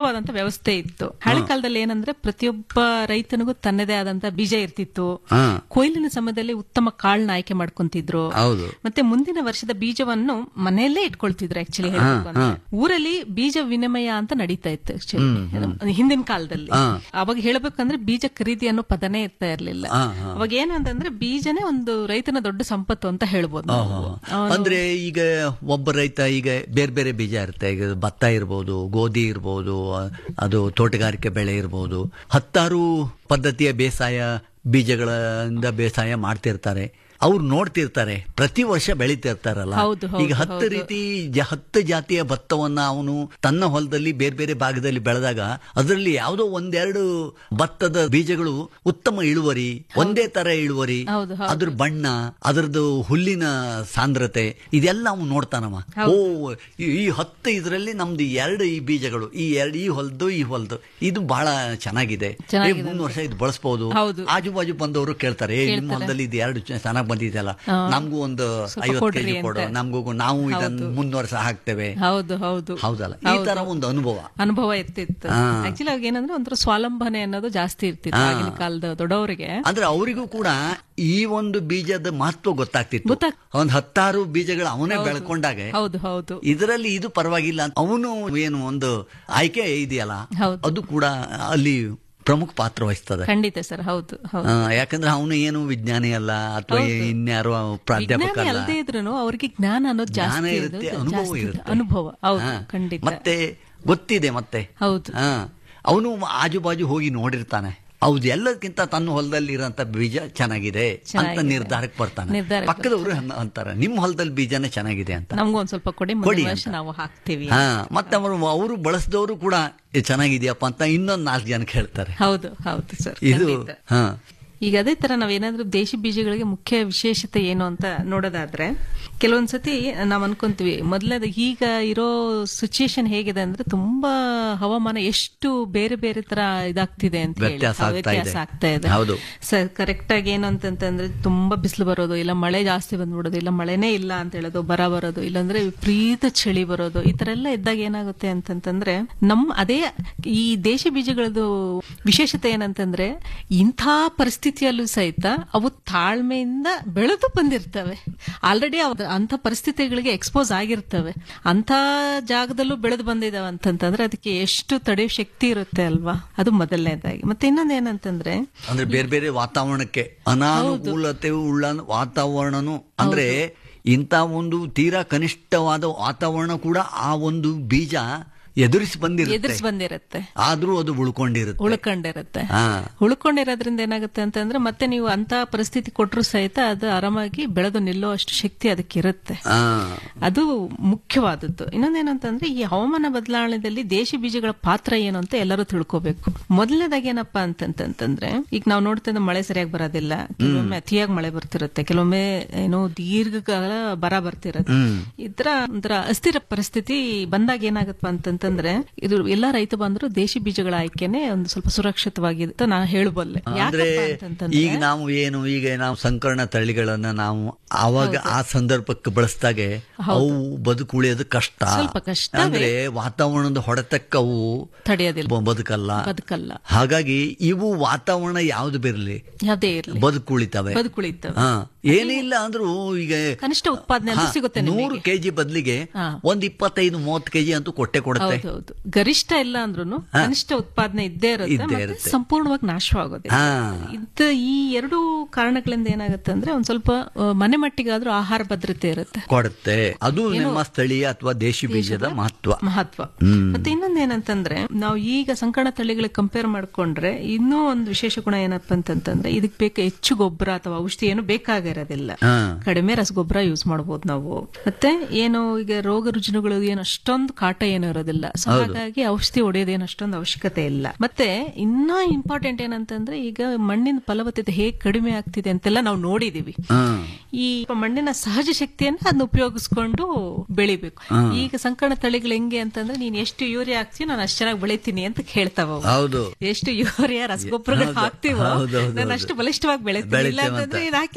ಸುಲಭವಾದಂತ ವ್ಯವಸ್ಥೆ ಇತ್ತು ಹಳೆ ಕಾಲದಲ್ಲಿ ಏನಂದ್ರೆ ಪ್ರತಿಯೊಬ್ಬ ರೈತನಿಗೂ ತನ್ನದೇ ಆದಂತ ಬೀಜ ಇರ್ತಿತ್ತು ಹಾ ಕೊಯ್ಲಿನ ಸಮಯದಲ್ಲಿ ಉತ್ತಮ ಕಾಳನ್ನ ಆಯ್ಕೆ ಮಾಡ್ಕೊಂತಿದ್ರು ಹೌದು ಮತ್ತೆ ಮುಂದಿನ ವರ್ಷದ ಬೀಜವನ್ನು ಮನೆಯಲ್ಲೇ ಇಟ್ಕೊಳ್ತಿದ್ರು ಆಕ್ಚುಲಿ ಊರಲ್ಲಿ ಬೀಜ ವಿನಿಮಯ ಅಂತ ನಡೀತಾ ಇತ್ತು ಆಕ್ಚುಲಿ ಹಿಂದಿನ ಕಾಲದಲ್ಲಿ ಅವಾಗ ಹೇಳ್ಬೇಕಂದ್ರೆ ಬೀಜ ಖರೀದಿ ಅನ್ನೋ ಪದನೇ ಇರ್ತಾ ಇರ್ಲಿಲ್ಲ ಹಾ, ಅವಾಗ ಏನಂತಂದ್ರೆ ಬೀಜನೇ ಒಂದು ರೈತನ ದೊಡ್ಡ ಸಂಪತ್ತು ಅಂತ ಹೇಳ್ಬೋದು ನಾವು. ಅಂದ್ರೆ ಈಗ ಒಬ್ಬ ರೈತ ಈಗ ಬೇರೆ ಬೇರೆ ಬೀಜ ಇರುತ್ತೆ ಈಗ ಭತ್ತ ಇರ್ಬೋದು ಗೋಧಿ ಇರ್ಬೋದು ಅ- ಅದು ತೋಟಗಾರಿಕೆ ಬೆಳೆ ಇರ್ಬೋದು ಹತ್ತಾರು ಪದ್ಧತಿಯ ಬೇಸಾಯ ಬೀಜಗಳಿಂದ ಬೇಸಾಯ ಮಾಡ್ತಿರ್ತಾರೆ ಅವ್ರು ನೋಡ್ತಿರ್ತಾರೆ ಪ್ರತಿ ವರ್ಷ ಬೆಳಿತಿರ್ತಾರಲ್ಲ ಹೌದು, ಹೌದು, ಈಗ ಹತ್ತು ರೀತಿ ಜ- ಹತ್ತು ಜಾತಿಯ ಭತ್ತವನ್ನ ಅವನು ತನ್ನ ಹೊಲದಲ್ಲಿ ಬೇರೆ ಬೇರೆ ಭಾಗದಲ್ಲಿ ಬೆಳೆದಾಗ ಅದರಲ್ಲಿ ಯಾವುದೋ ಒಂದೆರಡು ಭತ್ತದ ಬೀಜಗಳು ಉತ್ತಮ ಇಳುವರಿ ಒಂದೇ ತರ ಇಳುವರಿ ಹೌದು, ಅದ್ರ ಬಣ್ಣ ಅದರದ್ದು ಹುಲ್ಲಿನ ಸಾಂದ್ರತೆ ಇದೆಲ್ಲ ಅವನು ನೋಡ್ತಾನವ ಓ ಈ- ಈ ಹತ್ತು ಇದರಲ್ಲಿ ನಮ್ದು ಎರಡು ಈ ಬೀಜಗಳು ಈ ಎರಡು ಈ ಹೊಲದ್ದು ಈ ಹೊಲದ್ದು ಇದು ಬಹಳ ಚೆನ್ನಾಗಿದೆ ಏ, ಮುಂದ್ ವರ್ಷ ಇದು ಬಳಸಬಹುದು ಹೌದು. ಆಜು ಬಾಜು ಬಂದವರು ಕೇಳ್ತಾರೆ "ಏ, ನಿಮ್ಮ ಹೊಲದಲ್ಲಿ ಇದು ಎರಡು ಚೆನ್ನಾಗಿ ಬಂದಿದೆಯಲ್ಲ ನಮಗೂ ಒಂದು ಐವತ್ತು ಕೊಡ್ರಿ ಕೆಜಿ ಕೊಡು ನಮಗೂ ನಾವು ಇದನ್ನು ಮುಂದ್ ವರ್ಷ ಹಾಕ್ತೇವೆ ಹೌದು ಹೌದು ಹೌದಲ್ಲ ಈ ತರ ಒಂದು ಅನುಭವ ಅನುಭವ ಇರ್ತಿತ್ತು ಆಕ್ಚುಲಿ ಅವಾಗ ಏನಂದ್ರೆ ಒಂಥರ ಸ್ವಾವಲಂಬನೆ ಅನ್ನೋದು ಜಾಸ್ತಿ ಇರ್ತಿತ್ತು ಆಗಿನ ಕಾಲದ ದೊಡ್ಡವರಿಗೆ ಅಂದ್ರೆ ಅವರಿಗೂ ಕೂಡ ಈ ಒಂದು ಬೀಜದ ಮಹತ್ವ ಗೊತ್ತಾಗ್ತಿತ್ತು ಗೊತ್ತಾಗ್- ಒಂದ್ ಹತ್ತಾರು ಬೀಜಗಳು ಅವನೇ ಬೆಳ್ಕೊಂಡಾಗ ಹೌದು ಹೌದು ಇದರಲ್ಲಿ ಇದು ಪರವಾಗಿಲ್ಲ ಅವನು ಏನು ಒಂದು ಆಯ್ಕೆ ಇದೆಯಲ್ಲ ಹೌದು. ಅದು ಕೂಡ ಅಲ್ಲಿ ಪ್ರಮುಖ ಪಾತ್ರ ವಹಿಸ್ತದೆ ಖಂಡಿತ ಸರ್ ಹೌದು ಹೌದು ಆ, ಯಾಕಂದ್ರೆ ಅವನು ಏನು ವಿಜ್ಞಾನಿ ಅಲ್ಲ ಅಥವಾ ಇನ್ಯಾರೋ ಪ್ರಾಧ್ಯಾಪಕ ವಿಜ್ಞಾನಿ ಅಲ್ಲ ಅಲ್ಲದೆ ಇದ್ರು ಅವ್ರಿಗೆ ಜ್ಞಾನ ಅನ್ನೋದು ಜ್ಞಾನ ಜಾಸ್ತಿ ಇರುತ್ತೆ ಇರೋದು ಅನುಭವ ಜಾಸ್ತಿ ಇದೆ. ಇರುತ್ತೆ ಅನುಭವ ಹೌದು ಹಾ. ಖಂಡಿತ ಮತ್ತೆ ಗೊತ್ತಿದೆ ಮತ್ತೆ ಹೌದು ಹಾ ಅವನು ಆಜು ಬಾಜು ಹೋಗಿ ನೋಡಿರ್ತಾನೆ ಹೌದು ಎಲ್ಲದಕ್ಕಿಂತ ತನ್ನ ಹೊಲದಲ್ಲಿ ಇರೋಂತ ಬೀಜ ಚೆನ್ನಾಗಿದೆ ಅಂತ ಚೆನ್ನಾಗಿದೆ. ನಿರ್ಧಾರಕ್ಕೆ ಬರ್ತಾನೆ ನಿರ್ಧಾರಕ್ಕೆ ಪಕ್ಕದವರು ಅನ್ನ- ಅಂತಾರೆ ನಿಮ್ಮ ಹೊಲದಲ್ಲಿ ಬೀಜನೇ ಚೆನ್ನಾಗಿದೆ ಅಂತ ನಮ್ಗೂ ಒಂದ್ ಸ್ವಲ್ಪ ಕೊಡಿ ಕೊಡಿ ಮುಂದಿನ ವರ್ಷ ಅಂತ. ನಾವು ಹಾಕ್ತಿವಿ ಹಾ ಮತ್ತೆ ಅವರು ಅವರು ಬಳಸಿದವರು ಕೂಡ "ಇದು ಚೆನ್ನಾಗಿದೆಯಪ್ಪ ಅಂತ ಇನ್ನೊಂದು ನಾಲ್ಕು ಜನಕ್ಕೆ ಹೇಳ್ತಾರೆ ಹೌದು ಹೌದು ಸರ್ ಇದು ಖಂಡಿತ. ಹಾ ಈಗ ಅದೇ ತರ ನಾವೇನಾದ್ರೂ ದೇಶಿ ಬೀಜಗಳಿಗೆ ಮುಖ್ಯ ವಿಶೇಷತೆ ಏನು ಅಂತ ನೋಡೋದಾದ್ರೆ ಕೆಲವೊಂದ್ಸತಿ ನಾವ್ ಅನ್ಕೊಂತೀವಿ ಮೊದಲನೇದು ಈಗ ಇರೋ ಸಿಚುಯೇಷನ್ ಹೇಗಿದೆ ಅಂದ್ರೆ ತುಂಬಾ ಹವಾಮಾನ ಎಷ್ಟು ಬೇರೆ ಬೇರೆ ತರ ಇದಾಗ್ತಿದೆ ಅಂತ ಹೇಳಿ ವ್ಯತ್ಯಾಸ ಆ ಆಗ್ತಾ ವ್ಯತ್ಯಾಸ ಇದೆ. ಆಗ್ತಾ ಇದೆ ಹೌದು. ಸರ್ ಕರೆಕ್ಟ್ ಆಗಿ ಏನು ಅಂತಂತಂದ್ರೆ ತುಂಬಾ ಬಿಸಿಲು ಬರೋದು ಇಲ್ಲ ಮಳೆ ಜಾಸ್ತಿ ಬಂದ್ಬಿಡೋದು ಇಲ್ಲ ಮಳೆನೇ ಇಲ್ಲ ಅಂತ ಹೇಳೋದು ಬರ ಬರೋದು ಇಲ್ಲಾಂದ್ರೆ ವಿಪರೀತ ಚಳಿ ಬರೋದು ಈ ತರ ಎಲ್ಲ ಇದ್ದಾಗ ಏನಾಗುತ್ತೆ ಅಂತಂತಂದ್ರೆ ನಮ್ ಅದೇ ಈ ದೇಶಿ ಬೀಜಗಳದ್ದು ವಿಶೇಷತೆ ಏನಂತಂದ್ರೆ ಇಂಥ ಪರಿಸ್ಥಿತಿಯಲ್ಲೂ ಸಹಿತ ಅವು ತಾಳ್ಮೆಯಿಂದ ಬೆಳೆದು ಬಂದಿರ್ತವೆ ಆಲ್ರೆಡಿ ಅಂತ ಪರಿಸ್ಥಿತಿಗಳಿಗೆ ಎಕ್ಸ್ಪೋಸ್ ಆಗಿರ್ತವೆ ಅಂತ ಜಾಗದಲ್ಲೂ ಬೆಳೆದು ಬಂದಿದಾವೆ ಅಂತಂತಂದ್ರೆ ಅದಕ್ಕೆ ಎಷ್ಟು ತಡೆಯೋ ಶಕ್ತಿ ಇರುತ್ತೆ ಅಲ್ವಾ ಅದು ಮೊದಲನೇದಾಗಿ ಮತ್ತೆ ಇನ್ನೊಂದು ಏನಂತಂದ್ರೆ ಅಂದ್ರೆ ಬೇರೆ ಬೇರೆ ವಾತಾವರಣಕ್ಕೆ ಅನಾನುಕೂಲತೆ ಉಳ್ಳ ವಾತಾವರಣನು ಅಂದ್ರೆ ಇಂಥ ಒಂದು ತೀರಾ ಕನಿಷ್ಠವಾದ ವಾತಾವರಣ ಕೂಡ ಆ ಒಂದು ಬೀಜ ಎದುರಿಸಿ ಬಂದಿರುತ್ತೆ ಎದುರಿಸಿ ಬಂದಿರುತ್ತೆ ಆದ್ರೂ ಅದು ಉಳ್ಕೊಂಡಿರುತ್ತೆ ಉಳ್ಕೊಂಡಿರುತ್ತೆ ಹಾ ಉಳ್ಕೊಂಡಿರೋದ್ರಿಂದ ಏನಾಗುತ್ತೆ ಅಂತಂದ್ರೆ ಮತ್ತೆ ನೀವು ಅಂತ ಪರಿಸ್ಥಿತಿ ಕೊಟ್ಟರು ಸಹಿತ ಅದು ಆರಾಮಾಗಿ ಬೆಳೆದು ನಿಲ್ಲೋ ಅಷ್ಟು ಶಕ್ತಿ ಅದಕ್ಕೆ ಇರುತ್ತೆ ಹಾ ಅದು ಮುಖ್ಯವಾದದ್ದು ಇನ್ನೊಂದೇನಂತಂದ್ರೆ ಈ ಹವಾಮಾನ ಬದಲಾವಣೆಯಲ್ಲಿ ದೇಶಿ ಬೀಜಗಳ ಪಾತ್ರ ಏನು ಅಂತ ಎಲ್ಲರೂ ತಿಳ್ಕೋಬೇಕು ಮೊದಲನೇದಾಗಿ ಏನಪ್ಪಾ ಅಂತಂತಂದ್ರೆ ಈಗ ನಾವು ನೋಡ್ತಿದ್ದ ಮಳೆ ಸರಿಯಾಗಿ ಬರೋದಿಲ್ಲ ಕೆಲವೊಮ್ಮೆ ಅತಿಯಾಗಿ ಮಳೆ ಬರ್ತಿರುತ್ತೆ ಕೆಲವೊಮ್ಮೆ ಏನೋ ದೀರ್ಘಕಾಲ ಬರ ಬರ್ತಿರುತ್ತೆ ಈ ತರ ಒಂಥರ ಅಸ್ಥಿರ ಪರಿಸ್ಥಿತಿ ಬಂದಾಗ ಏನಾಗತ್ತಪ್ಪ ಅಂತಂತಂದ್ರೆ ಇದು ಎಲ್ಲಾ ರೈತ ಬಂದ್ರು ದೇಶಿ ಬೀಜಗಳ ಆಯ್ಕೆನೆ ಒಂದು ಸ್ವಲ್ಪ ಸುರಕ್ಷಿತವಾಗಿದೆ ನಾನು ಹೇಳಬಲ್ಲೆ ಅಂದ್ರೆ ಯಾಕಪ್ಪ ಅಂತಂತಂದ್ರೆ ಈಗ ನಾವು ಏನು ಈಗ ನಾವು ಸಂಕರಣ ತಳಿಗಳನ್ನ ನಾವು ಆವಾಗ ಆ ಸಂದರ್ಭಕ್ಕೆ ಬಳಸಿದಾಗೆ ಅವು ಬದುಕುಳಿಯೋದು ಕಷ್ಟ ಸ್ವಲ್ಪ ಕಷ್ಟವೇ. ಅಂದ್ರೆ ವಾತಾವರಣದ ಹೊಡೆತಕ್ಕೆ ಅವು ತಡೆಯೋದಿಲ್ಲ ಬ- ಬದುಕಲ್ಲ ಬದುಕಲ್ಲ ಹಾಗಾಗಿ ಇವು ವಾತಾವರಣ ಯಾವ್ದು ಬರಲಿ ಯಾವ್ದೇ ಇರ್ಲಿ ಬದುಕುಳಿತವೆ ಬದುಕುಳಿತವೆ ಹಾ ಏನಿಲ್ಲ ಅಂದ್ರೂ ಈಗ ಕನಿಷ್ಠ ಉತ್ಪಾದನೆ ಅಂತೂ ಹಾ, ಸಿಗುತ್ತೆ ನೂರು ನಿಮಗೆ ಕೆಜಿ ಬದಲಿಗೆ ಹಾ. ಒಂದ್ ಇಪ್ಪತ್ತೈದು ಮೂವತ್ತು ಕೆಜಿ ಅಂತೂ ಕೊಟ್ಟೆ ಕೊಡುತ್ತೆ ಹೌದೌದು ಗರಿಷ್ಠ ಇಲ್ಲ ಅಂದ್ರೂ ಕನಿಷ್ಠ ಉತ್ಪಾದನೆ ಇದ್ದೇ ಇರುತ್ತೆ ಇದ್ದೇ ಮತ್ತೆ ಇರುತ್ತೆ. ಸಂಪೂರ್ಣವಾಗಿ ನಾಶವಾಗೋದಿಲ್ಲ ಹಾ ಇದು ಈ ಎರಡು ಕಾರಣಗಳಿಂದ ಏನಾಗುತ್ತೆ ಅಂದ್ರೆ ಒಂದ್ ಸ್ವಲ್ಪ ಆ, ಮನೆ ಮಟ್ಟಿಗಾದ್ರೂ ಆಹಾರ ಭದ್ರತೆ ಇರುತ್ತೆ ಕೊಡುತ್ತೆ ಅದು ನಿಮ್ಮ ಸ್ಥಳೀಯ ಅಥವಾ ದೇಶಿ ಬೀಜದ ಮಹತ್ವ ಮಹತ್ವ ಮತ್ತೆ ಇನ್ನೊಂದ್ ಏನಂತಂದ್ರೆ ನಾವು ಈಗ ಸಂಕರಣ ತಳಿಗಳಿಗೆ ಕಂಪೇರ್ ಮಾಡ್ಕೊಂಡ್ರೆ ಇನ್ನೂ ಒಂದು ವಿಶೇಷ ಗುಣ ಏನಪ್ಪಾ ಅಂತಂತಂದ್ರೆ ಇದಕ್ ಬೇಕು ಹೆಚ್ಚು ಗೊಬ್ಬರ ಅಥವಾ ಔಷಧಿ ಏನು ಬೇಕಾಗಿರೋದಿಲ್ಲ ಹಾ ಕಡಿಮೆ ರಸಗೊಬ್ಬರ ಯೂಸ್ ಮಾಡಬಹುದು ನಾವು ಮತ್ತೆ ಏನು ಈಗ ರೋಗ ರುಜಿನಗಳು ಏನು ಅಷ್ಟೊಂದು ಕಾಟ ಏನು ಇರೋದಿಲ್ಲ ಸೊ ಹಾಗಾಗಿ ಔಷಧಿ ಹೊಡೆಯೋದೇನು ಅಷ್ಟೊಂದು ಅವಶ್ಯಕತೆ ಇಲ್ಲ ಮತ್ತೆ ಇನ್ನೂ ಇಂಪಾರ್ಟೆಂಟ್ ಏನಂತಂದ್ರೆ ಈಗ ಮಣ್ಣಿನ ಫಲವತ್ತತೆ ಹೇಗೆ ಕಡಿಮೆ ಆಗ್ತಿದೆ ಅಂತೆಲ್ಲ ನಾವು ನೋಡಿದೀವಿ ಹಾ ಈ ಮಣ್ಣಿನ ಸಹಜ ಶಕ್ತಿಯನ್ನ ಅದನ್ನ ಉಪಯೋಗಿಸ್ಕೊಂಡು ಬೆಳಿಬೇಕು ಈಗ ಸಂಕರಣ ತಳಿಗಳು ಹೆಂಗೆ ಅಂತಂದ್ರೆ ನೀನ್ ಎಷ್ಟು ಯೂರಿಯಾ ಹಾಕ್ತೀವಿ ನಾನು ಅಷ್ಟು ಚೆನ್ನಾಗಿ ಬೆಳಿತೀನಿ ಅಂತ ಕೇಳ್ತಾವ ಅವು. ಹೌದು ಎಷ್ಟು ಯೂರಿಯಾ ರಸಗೊಬ್ಬರಗಳು ಹೌದು, ಹಾಕ್ತಿವೋ ಹೌದು, ಹೌದು, ನಾನು ಅಷ್ಟು ಬಲಿಷ್ಠವಾಗಿ ಬೆಳಿತೀನಿ ಇಲ್ಲ ಬೆಳಿತೇವೆ ಅಂತಂದ್ರೆ ಅಂತ. ಇದು ಹಾಕಿಲ್ಲ ಅಂದ್ರೆ ನಾನು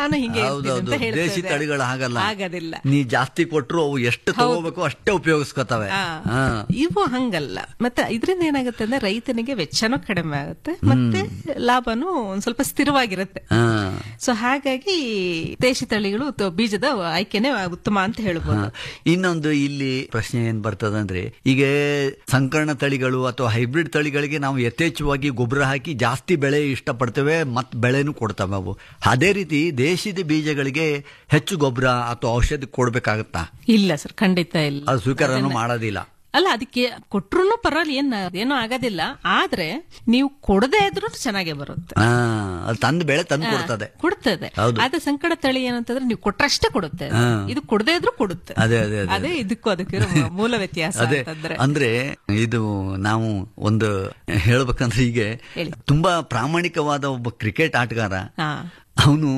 ನಾನು ಹಿಂಗೆ ಇರ್ತೀನಿ ಅಂತ ಹೌದೌದು ಹೇಳ್ತದೆ. ದೇಶಿ ತಳಿಗಳು ಹಾಗಲ್ಲ ಆಗೋದಿಲ್ಲ ನೀ ಜಾಸ್ತಿ ಕೊಟ್ರು ಅವು ಎಷ್ಟು ತಗೋಬೇಕು ಅಷ್ಟೇ ಉಪಯೋಗಿಸ್ಕೊತವೆ ಆ, ಹಾ. ಇವು ಹಂಗಲ್ಲ ಮತ್ತೆ ಇದರಿಂದ ಏನಾಗುತ್ತೆ ಅಂದ್ರೆ ರೈತನಿಗೆ ವೆಚ್ಚನೂ ಕಡಿಮೆ ಆಗುತ್ತೆ ಮತ್ತೆ ಲಾಭನೂ ಒಂದ್ ಸ್ವಲ್ಪ ಸ್ಥಿರವಾಗಿರುತ್ತೆ ಹಾ. ಸೊ ಹಾಗಾಗಿ ದೇಶಿ ತಳಿಗಳು ತ- ಬೀಜದ ಆಯ್ಕೆನೆ ಉತ್ತಮ ಅಂತ ಹೇಳ್ಬೋದು ಹಾ. ಇನ್ನೊಂದು ಇಲ್ಲಿ ಪ್ರಶ್ನೆ ಏನ್ ಬರ್ತದಂದ್ರೆ ಈಗ ಸಂಕರಣ ತಳಿಗಳು ಅಥವಾ ಹೈಬ್ರಿಡ್ ತಳಿಗಳಿಗೆ ನಾವು ಯಥೇಚ್ಛವಾಗಿ ಗೊಬ್ಬರ ಹಾಕಿ ಜಾಸ್ತಿ ಬೆಳೆ ಇಷ್ಟಪಡ್ತೇವೆ ಮತ್ ಬೆಳೆನೂ ಕೊಡ್ತವೆ ಅವು ಅದೇ ರೀತಿ ದೇಶದ ಬೀಜಗಳಿಗೆ ಹೆಚ್ಚು ಗೊಬ್ಬರ ಅಥವಾ ಔಷಧಿ ಕೊಡ್ಬೇಕಾಗತ್ತಾ ಇಲ್ಲ ಸರ್ ಖಂಡಿತ ಇಲ್ಲ ಅದು ಸ್ವೀಕಾರನೂ ಮಾಡೋದಿಲ್ಲ ಅಲ್ಲ ಅದಕ್ಕೆ ಕೊಟ್ರು ಪರವಾಗಿಲ್ಲ ಏನ್ ಏನೂ ಆಗೋದಿಲ್ಲ ಆದ್ರೆ ನೀವು ಕೊಡದೇ ಇದ್ರೂ ಚೆನ್ನಾಗೇ ಬರುತ್ತೆ ಹಾ ಅದು ತಂದು ಬೆಳೆ ತಂದು ಕೊಡ್ತದೆ ಕೊಡ್ತದೆ ಹೌದು. ಆದ್ರೆ ಸಂಕಟ ತಳಿ ಏನಂತಂದ್ರೆ ನೀವು ಕೊಟ್ರಷ್ಟೇ ಕೊಡುತ್ತೆ ಅದು. ಹಾ. ಇದು ಕೊಡದೇ ಇದ್ರೂ ಕೊಡುತ್ತೆ ಅದೇ ಅದೇ ಅದೇ ಅದೇ ಇದಕ್ಕೂ ಅದಕ್ಕೆ ಮೂಲ ವ್ಯತ್ಯಾಸ ಅದೇ ಅಂತಂದ್ರೆ ಅಂದ್ರೆ ಇದು ನಾವು ಒಂದು ಹೇಳ್ಬೇಕಂದ್ರೆ ಈಗ ಹೇಳಿ. ತುಂಬಾ ಪ್ರಾಮಾಣಿಕವಾದ ಒಬ್ಬ ಕ್ರಿಕೆಟ್ ಆಟಗಾರ ಹಾ ಅವನು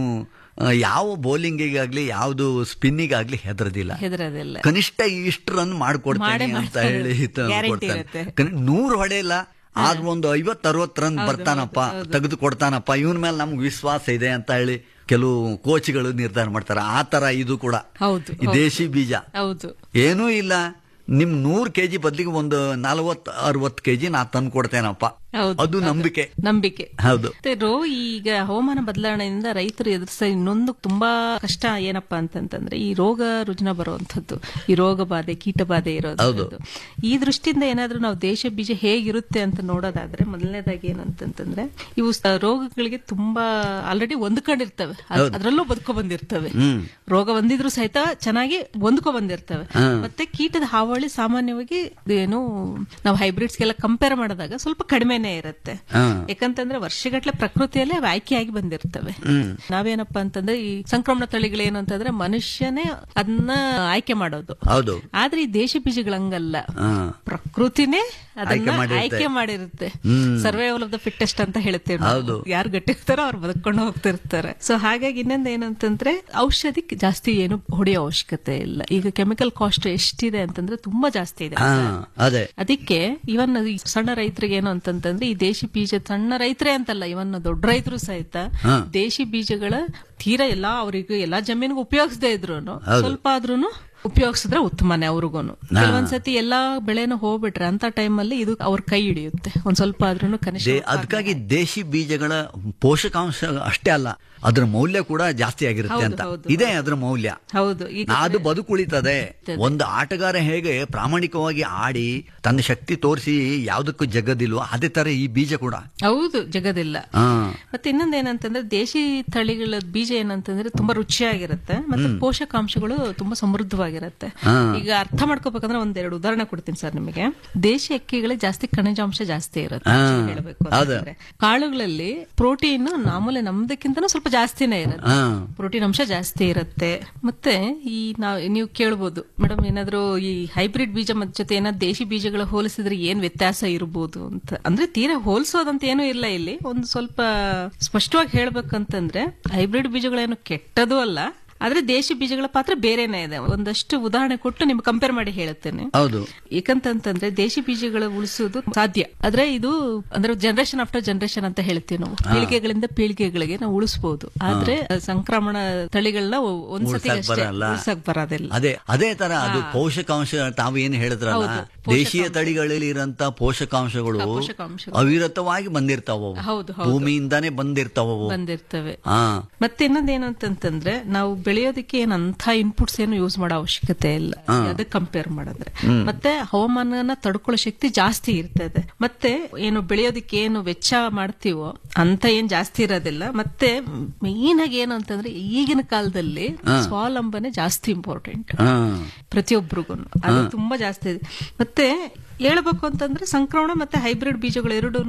ಯಾವ ಬೌಲಿಂಗಿಗಾಗ್ಲಿ ಯಾವ್ದು ಸ್ಪಿನ್ನಿಗಾಗ್ಲಿ ಹೆದರದಿಲ್ಲ ಹೆದರೋದಿಲ್ಲ ಕನಿಷ್ಠ ಇಷ್ಟು ರನ್ ಮಾಡ್ಕೊಡ್ತೇನೆ ಮಾಡೇ ಅಂತ ಮಾಡ್ತಾನೆ. ಹೇಳಿ ತ- Guarantee ಕೊಡ್ತಾನೆ ಇರುತ್ತೆ. ಕನಿ- ನೂರು ಹೊಡೆಯಲ್ಲ ಆದ್ರೂ ಒಂದು ಐವತ್ ಅರವತ್ ರನ್ ಬರ್ತಾನಪ್ಪ ತೆಗೆದು ಕೊಡ್ತಾನಪ್ಪ ಇವನ್ ಮೇಲೆ ನಮ್ಗೆ ವಿಶ್ವಾಸ ಇದೆ ಅಂತ ಹೇಳಿ ಕೆಲವು ಕೋಚ್ಗಳು ನಿರ್ಧಾರ ಮಾಡ್ತಾರೆ ಆ ತರ ಇದು ಕೂಡ ಹೌದು ಈ ದೇಶಿ ಬೀಜ ಹೌದು ಏನೂ ಇಲ್ಲ ನಿಮ್ ನೂರ್ ಕೆಜಿ ಬದ್ಲಿಗೆ ಒಂದು ನಲವತ್ ಅರವತ್ ಕೆಜಿ ನಾ ತಂದು ಕೊಡ್ತೇನಪ್ಪ ಹೌದು, ಅದು ನಂಬಿಕೆ ನಂಬಿಕೆ ಹೌದು ಮತ್ತೆ ರೋ ಈಗ ಹವಾಮಾನ ಬದಲಾವಣೆಯಿಂದ ರೈತರು ಎದುರಿಸ ಇನ್ನೊಂದು ತುಂಬಾ ಕಷ್ಟ ಏನಪ್ಪಾ ಅಂತಂತಂದ್ರೆ ಈ ರೋಗ ರುಜಿನ ಬರುವಂತದ್ದು ಈ ರೋಗ ಬಾಧೆ ಕೀಟ ಬಾಧೆ ಇರೋದು ಈ ದೃಷ್ಟಿಯಿಂದ ಏನಾದ್ರೂ ನಾವು ದೇಶ ಬೀಜ ಹೇಗಿರುತ್ತೆ ಅಂತ ನೋಡೋದಾದ್ರೆ ಮೊದಲನೇದಾಗಿ ಏನಂತಂತಂದ್ರೆ ಇವು ಸ- ರೋಗಗಳಿಗೆ ತುಂಬಾ ಆಲ್ರೆಡಿ ಹೊಂದ್ಕೊಂಡಿರ್ತವೆ ಅದ್- ಅದ್ರಲ್ಲೂ ಬದುಕೊ ಬಂದಿರ್ತವೆ ಹ್ಮ್ ರೋಗ ಬಂದಿದ್ರು ಸಹಿತ ಚೆನ್ನಾಗಿ ಹೊಂದ್ಕೊ ಬಂದಿರ್ತವೆ ಮತ್ತೆ ಕೀಟದ ಹಾವಳಿ ಸಾಮಾನ್ಯವಾಗಿ ಏನು ನಾವು ಹೈಬ್ರಿಡ್ಸ್ಗೆಲ್ಲ ಕಂಪೇರ್ ಮಾಡಿದಾಗ ಸ್ವಲ್ಪ ಕಡಿಮೆನೇ ಇರುತ್ತೆ ಹಾ. ಯಾಕಂತಂದ್ರೆ ವರ್ಷಗಟ್ಲೆ ಪ್ರಕೃತಿಯಲ್ಲೇ ಅವು ಆಯ್ಕೆಯಾಗಿ ಬಂದಿರ್ತವೆ ನಾವೇನಪ್ಪಾ ಅಂತಂದ್ರೆ ಈ ಸಂಕ್ರಮಣ ತಳಿಗಳೇನು ಅಂತಂದ್ರೆ ಮನುಷ್ಯನೇ ಅದನ್ನ ಆಯ್ಕೆ ಮಾಡೋದು ಹೌದು ಆದ್ರೆ ಈ ದೇಶ ಬೀಜಗಳಂಗಲ್ಲ ಹಾ ಪ್ರಕೃತಿನೇ ಆಯ್ಕೆ ಅದನ್ನ ಮಾಡಿರುತ್ತೆ. ಆಯ್ಕೆ ಮಾಡಿರುತ್ತೆ ಹ್ಮ್. ಸರ್ವೈವಲ್ ಆಫ್ ದ ಫಿಟ್ಟೆಸ್ಟ್ ಅಂತ ಹೇಳ್ತೇವೆ ಹೌದು. ಯಾರು ಗಟ್ಟಿರ್ತಾರೋ ಅವ್ರು ಬದುಕೊಂಡು ಹೋಗ್ತಿರ್ತಾರೆ ಸೊ ಹಾಗಾಗಿ ಇನ್ನೊಂದು ಏನಂತಂದ್ರೆ ಔಷಧಿ ಜಾಸ್ತಿ ಏನು ಹೊಡೆಯೋ ಅವಶ್ಯಕತೆ ಇಲ್ಲ ಈಗ ಕೆಮಿಕಲ್ ಕಾಸ್ಟ್ ಎಷ್ಟಿದೆ ಅಂತಂದ್ರೆ ತುಂಬಾ ಜಾಸ್ತಿ ಇದೆ ಹಾ ಅದೇ ಅದಕ್ಕೆ ಇವನ್ ಈ ಸಣ್ಣ ರೈತರಿಗೆ ಏನು ಅಂತಂತಂದ್ರೆ ಈ ದೇಶಿ ಬೀಜ ಸಣ್ಣ ರೈತರೇ ಅಂತಲ್ಲ ಇವನ್ ದೊಡ್ಡ ರೈತರು ಸಹಿತ ಹಾ. ದೇಶಿ ಬೀಜಗಳ ತೀರಾ ಎಲ್ಲಾ ಅವರಿಗೂ ಎಲ್ಲಾ ಜಮೀನಿಗೂ ಉಪಯೋಗಿಸದೇ ಇದ್ರು ಸ್ವಲ್ಪ ಆದ್ರೂನು ಉಪಯೋಗಿಸಿದ್ರೆ ಉತ್ತಮನೇ ಅವ್ರಿಗೂನು ಕೆಲವೊಂದ್ಸತಿ ಎಲ್ಲಾ ಬೆಳೆನೂ ಹೋಗ್ಬಿಟ್ರೆ ಅಂತ ಟೈಮಲ್ಲಿ ಇದು ಅವ್ರ ಕೈ ಹಿಡಿಯುತ್ತೆ ಒಂದ್ ಸ್ವಲ್ಪ ಆದ್ರೂನು ಕನಿಷ್ಠ ದೇ- ಅದಕ್ಕಾಗಿ ದೇಶಿ ಬೀಜಗಳ ಪೋಷಕಾಂಶ ಅಷ್ಟೇ ಅಲ್ಲ ಅದರ ಮೌಲ್ಯ ಕೂಡ ಜಾಸ್ತಿ ಆಗಿರುತ್ತೆ ಹೌದು, ಅಂತ ಹೌದು, ಇದೆ ಅದರ ಮೌಲ್ಯ ಹೌದು ಈಗ ಅದು ಬದುಕುಳಿತದೆ ಒಂದು ಆಟಗಾರ ಹೇಗೆ ಪ್ರಾಮಾಣಿಕವಾಗಿ ಆಡಿ ತನ್ನ ಶಕ್ತಿ ತೋರಿಸಿ ಯಾವ್ದಕ್ಕೂ ಜಗದಿಲ್ವೋ ಅದೇ ತರ ಈ ಬೀಜ ಕೂಡ ಹೌದು ಜಗದಿಲ್ಲ ಹಾ ಮತ್ತೆ ಇನ್ನೊಂದ್ ಏನಂತಂದ್ರೆ ದೇಶಿ ತಳಿಗಳ ಬೀಜ ಏನಂತಂದ್ರೆ ತುಂಬಾ ರುಚಿಯಾಗಿರುತ್ತೆ ಮತ್ತೆ ಪೋಷಕಾಂಶಗಳು ತುಂಬಾ ಸಮೃದ್ಧವಾಗಿರುತ್ತೆ ಹಾ. ಈಗ ಅರ್ಥ ಮಾಡ್ಕೋಬೇಕಂದ್ರೆ ಒಂದೆರಡು ಉದಾಹರಣೆ ಕೊಡ್ತೀನಿ ಸರ್ ನಿಮಗೆ ದೇಶಿ ಅಕ್ಕಿಗಳಿಗೆ ಜಾಸ್ತಿ ಖನಿಜಾಂಶ ಜಾಸ್ತಿ ಇರುತ್ತೆ ಹಾ. actually ಹೇಳ್ಬೇಕು ಅಂತಂದ್ರೆ. ಕಾಳುಗಳಲ್ಲಿ ಪ್ರೋಟೀನ್ ಮಾಮೂಲಿ ನಮ್ದಕ್ಕಿಂತನೂ ಸ್ವಲ್ಪ ಜಾಸ್ತಿನೇ ಇರುತ್ತೆ ಹಾ ಪ್ರೋಟೀನ್ ಅಂಶ ಜಾಸ್ತಿ ಇರುತ್ತೆ ಮತ್ತೆ ಈ ನಾವ್ ನೀವು ಕೇಳ್ಬೋದು ಮೇಡಮ್ ಏನಾದ್ರೂ ಈ ಹೈಬ್ರಿಡ್ ಬೀಜ ಮತ್ ಜೊತೆ ಏನಾದ್ರು ದೇಶಿ ಬೀಜಗಳ ಹೋಲಿಸಿದ್ರೆ ಏನ್ ವ್ಯತ್ಯಾಸ ಇರಬಹುದು ಅಂತ ಅಂದ್ರೆ ತೀರಾ ಹೋಲಿಸೋದಂತ ಏನೂ ಇಲ್ಲ ಇಲ್ಲಿ ಒಂದು ಸ್ವಲ್ಪ ಸ್ಪಷ್ಟವಾಗಿ ಹೇಳ್ಬೇಕಂತಂದ್ರೆ ಹೈಬ್ರಿಡ್ ಬೀಜಗಳೇನು ಕೆಟ್ಟದು ಅಲ್ಲ ಆದ್ರೆ ದೇಶಿ ಬೀಜಗಳ ಪಾತ್ರ ಬೇರೆನೇ ಇದೆ ಒಂದಷ್ಟು ಉದಾಹರಣೆ ಕೊಟ್ಟು ನಿಮ್ಗೆ ಕಂಪೇರ್ ಮಾಡಿ ಹೇಳುತ್ತೇನೆ ಹೌದು ಏಕಂತಂತಂದ್ರೆ ದೇಶಿ ಬೀಜಗಳ ಉಳಿಸೋದು ಸಾಧ್ಯ ಆದ್ರೆ ಇದು ಅಂದ್ರೆ ಜನರೇಷನ್ ಆಫ್ಟರ್ ಜನರೇಷನ್ ಅಂತ ಹೇಳ್ತೀವಿ ನಾವು ಪೀಳಿಗೆಗಳಿಂದ ಪೀಳಿಗೆಗಳಿಗೆ ನಾವು ಉಳಿಸಬಹುದು ಆದ್ರೆ ಸಂಕ್ರಮಣ ತಳಿಗಳನ್ನ ಒಂದ್ಸತಿ ಉಳ್ಸಕ್ ಬರಲ್ಲ. ಉಳಿಸಕ್ ಬರೋದಿಲ್ಲ ಅದೇ ಅದೇ ತರ ಅದು ಪೋಷಕಾಂಶ ತಾವು ಏನು ಹೇಳಿದ್ರಲ್ಲ ಹೌದು, ದೇಶೀಯ ತಳಿಗಳಲ್ಲಿ ಇರಂತ ಪೋಷಕಾಂಶಗಳು ಪೋಷಕಾಂಶಗಳು. ಅವಿರತವಾಗಿ ಬಂದಿರ್ತಾವ ಅವು. ಹೌದು, ಹೌದು. ಭೂಮಿಯಿಂದಾನೇ ಬಂದಿರ್ತಾವ ಅವು. ಬಂದಿರ್ತವೆ ಹಾ ಮತ್ತೆ ಇನ್ನೊಂದೇನು ಅಂತಂತಂದ್ರೆ ನಾವು ಬೆಳೆಯೋದಕ್ಕೆ ಏನ್ ಅಂತ ಇನ್ಪುಟ್ಸ್ ಏನು ಯೂಸ್ ಮಾಡೋ ಅವಶ್ಯಕತೆ ಇಲ್ಲ ಅದಕ್ಕೆ ಕಂಪೇರ್ ಮಾಡಿದ್ರೆ ಮತ್ತೆ ಹವಾಮಾನನ ತಡ್ಕೊಳ್ಳೋ ಶಕ್ತಿ ಜಾಸ್ತಿ ಇರ್ತದೆ ಮತ್ತೆ ಏನು ಬೆಳೆಯೋದಕ್ಕೆ ಏನು ವೆಚ್ಚ ಮಾಡ್ತೀವೋ ಅಂತ ಏನ್ ಜಾಸ್ತಿ ಇರೋದಿಲ್ಲ ಮತ್ತೆ ಮೇನ್ ಆಗಿ ಏನು ಅಂತಂದ್ರೆ ಈಗಿನ ಕಾಲದಲ್ಲಿ ಸ್ವಾವಲಂಬನೆ ಜಾಸ್ತಿ ಇಂಪಾರ್ಟೆಂಟ್ ಹಾ ಪ್ರತಿಯೊಬ್ಬರಿಗೂ ಅದು ತುಂಬಾ ಜಾಸ್ತಿ ಇದೆ ಮತ್ತೆ ಹೇಳ್ಬೇಕು ಅಂತಂದ್ರೆ ಸಂಕ್ರಮಣ ಮತ್ತೆ ಹೈಬ್ರಿಡ್ ಬೀಜಗಳು ಎರಡೂ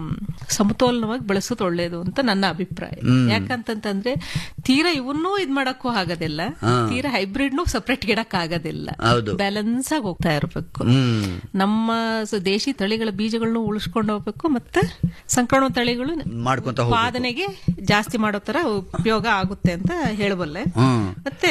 ಸಮತೋಲನವಾಗಿ ಬೆಳೆಸೋದು ಒಳ್ಳೇದು ಅಂತ ನನ್ನ ಅಭಿಪ್ರಾಯ ಯಾಕಂತಂತಂದ್ರೆ ತೀರಾ ಇವನ್ನೂ ಇದ್ ಮಾಡಕ್ಕೂ ಆಗೋದಿಲ್ಲ ತೀರಾ ಹೈಬ್ರಿಡ್ನು ಸಪರೇಟ್ ಗಿಡಕ್ ಆಗೋದಿಲ್ಲ ಹೌದು ಬ್ಯಾಲೆನ್ಸ್ ಆಗಿ ಹೋಗ್ತಾ ಇರಬೇಕು ಹ್ಮ್ ನಮ್ಮ ಸ- ದೇಶಿ ತಳಿಗಳ ಬೀಜಗಳನ್ನು ಉಳಿಸ್ಕೊಂಡು ಹೋಗ್ಬೇಕು ಮತ್ತೆ ಸಂಕ್ರಮಣ ತಳಿಗಳು ಮಾಡ್ಕೊಂತ ಹೋಗ್ಬೇಕು. ಉತ್ಪಾದನೆಗೆ ಜಾಸ್ತಿ ಮಾಡೋ ತರ ಉಪಯೋಗ ಆಗುತ್ತೆ ಅಂತ ಹೇಳಬಲ್ಲೆ ಹ್ಮ್ ಮತ್ತೆ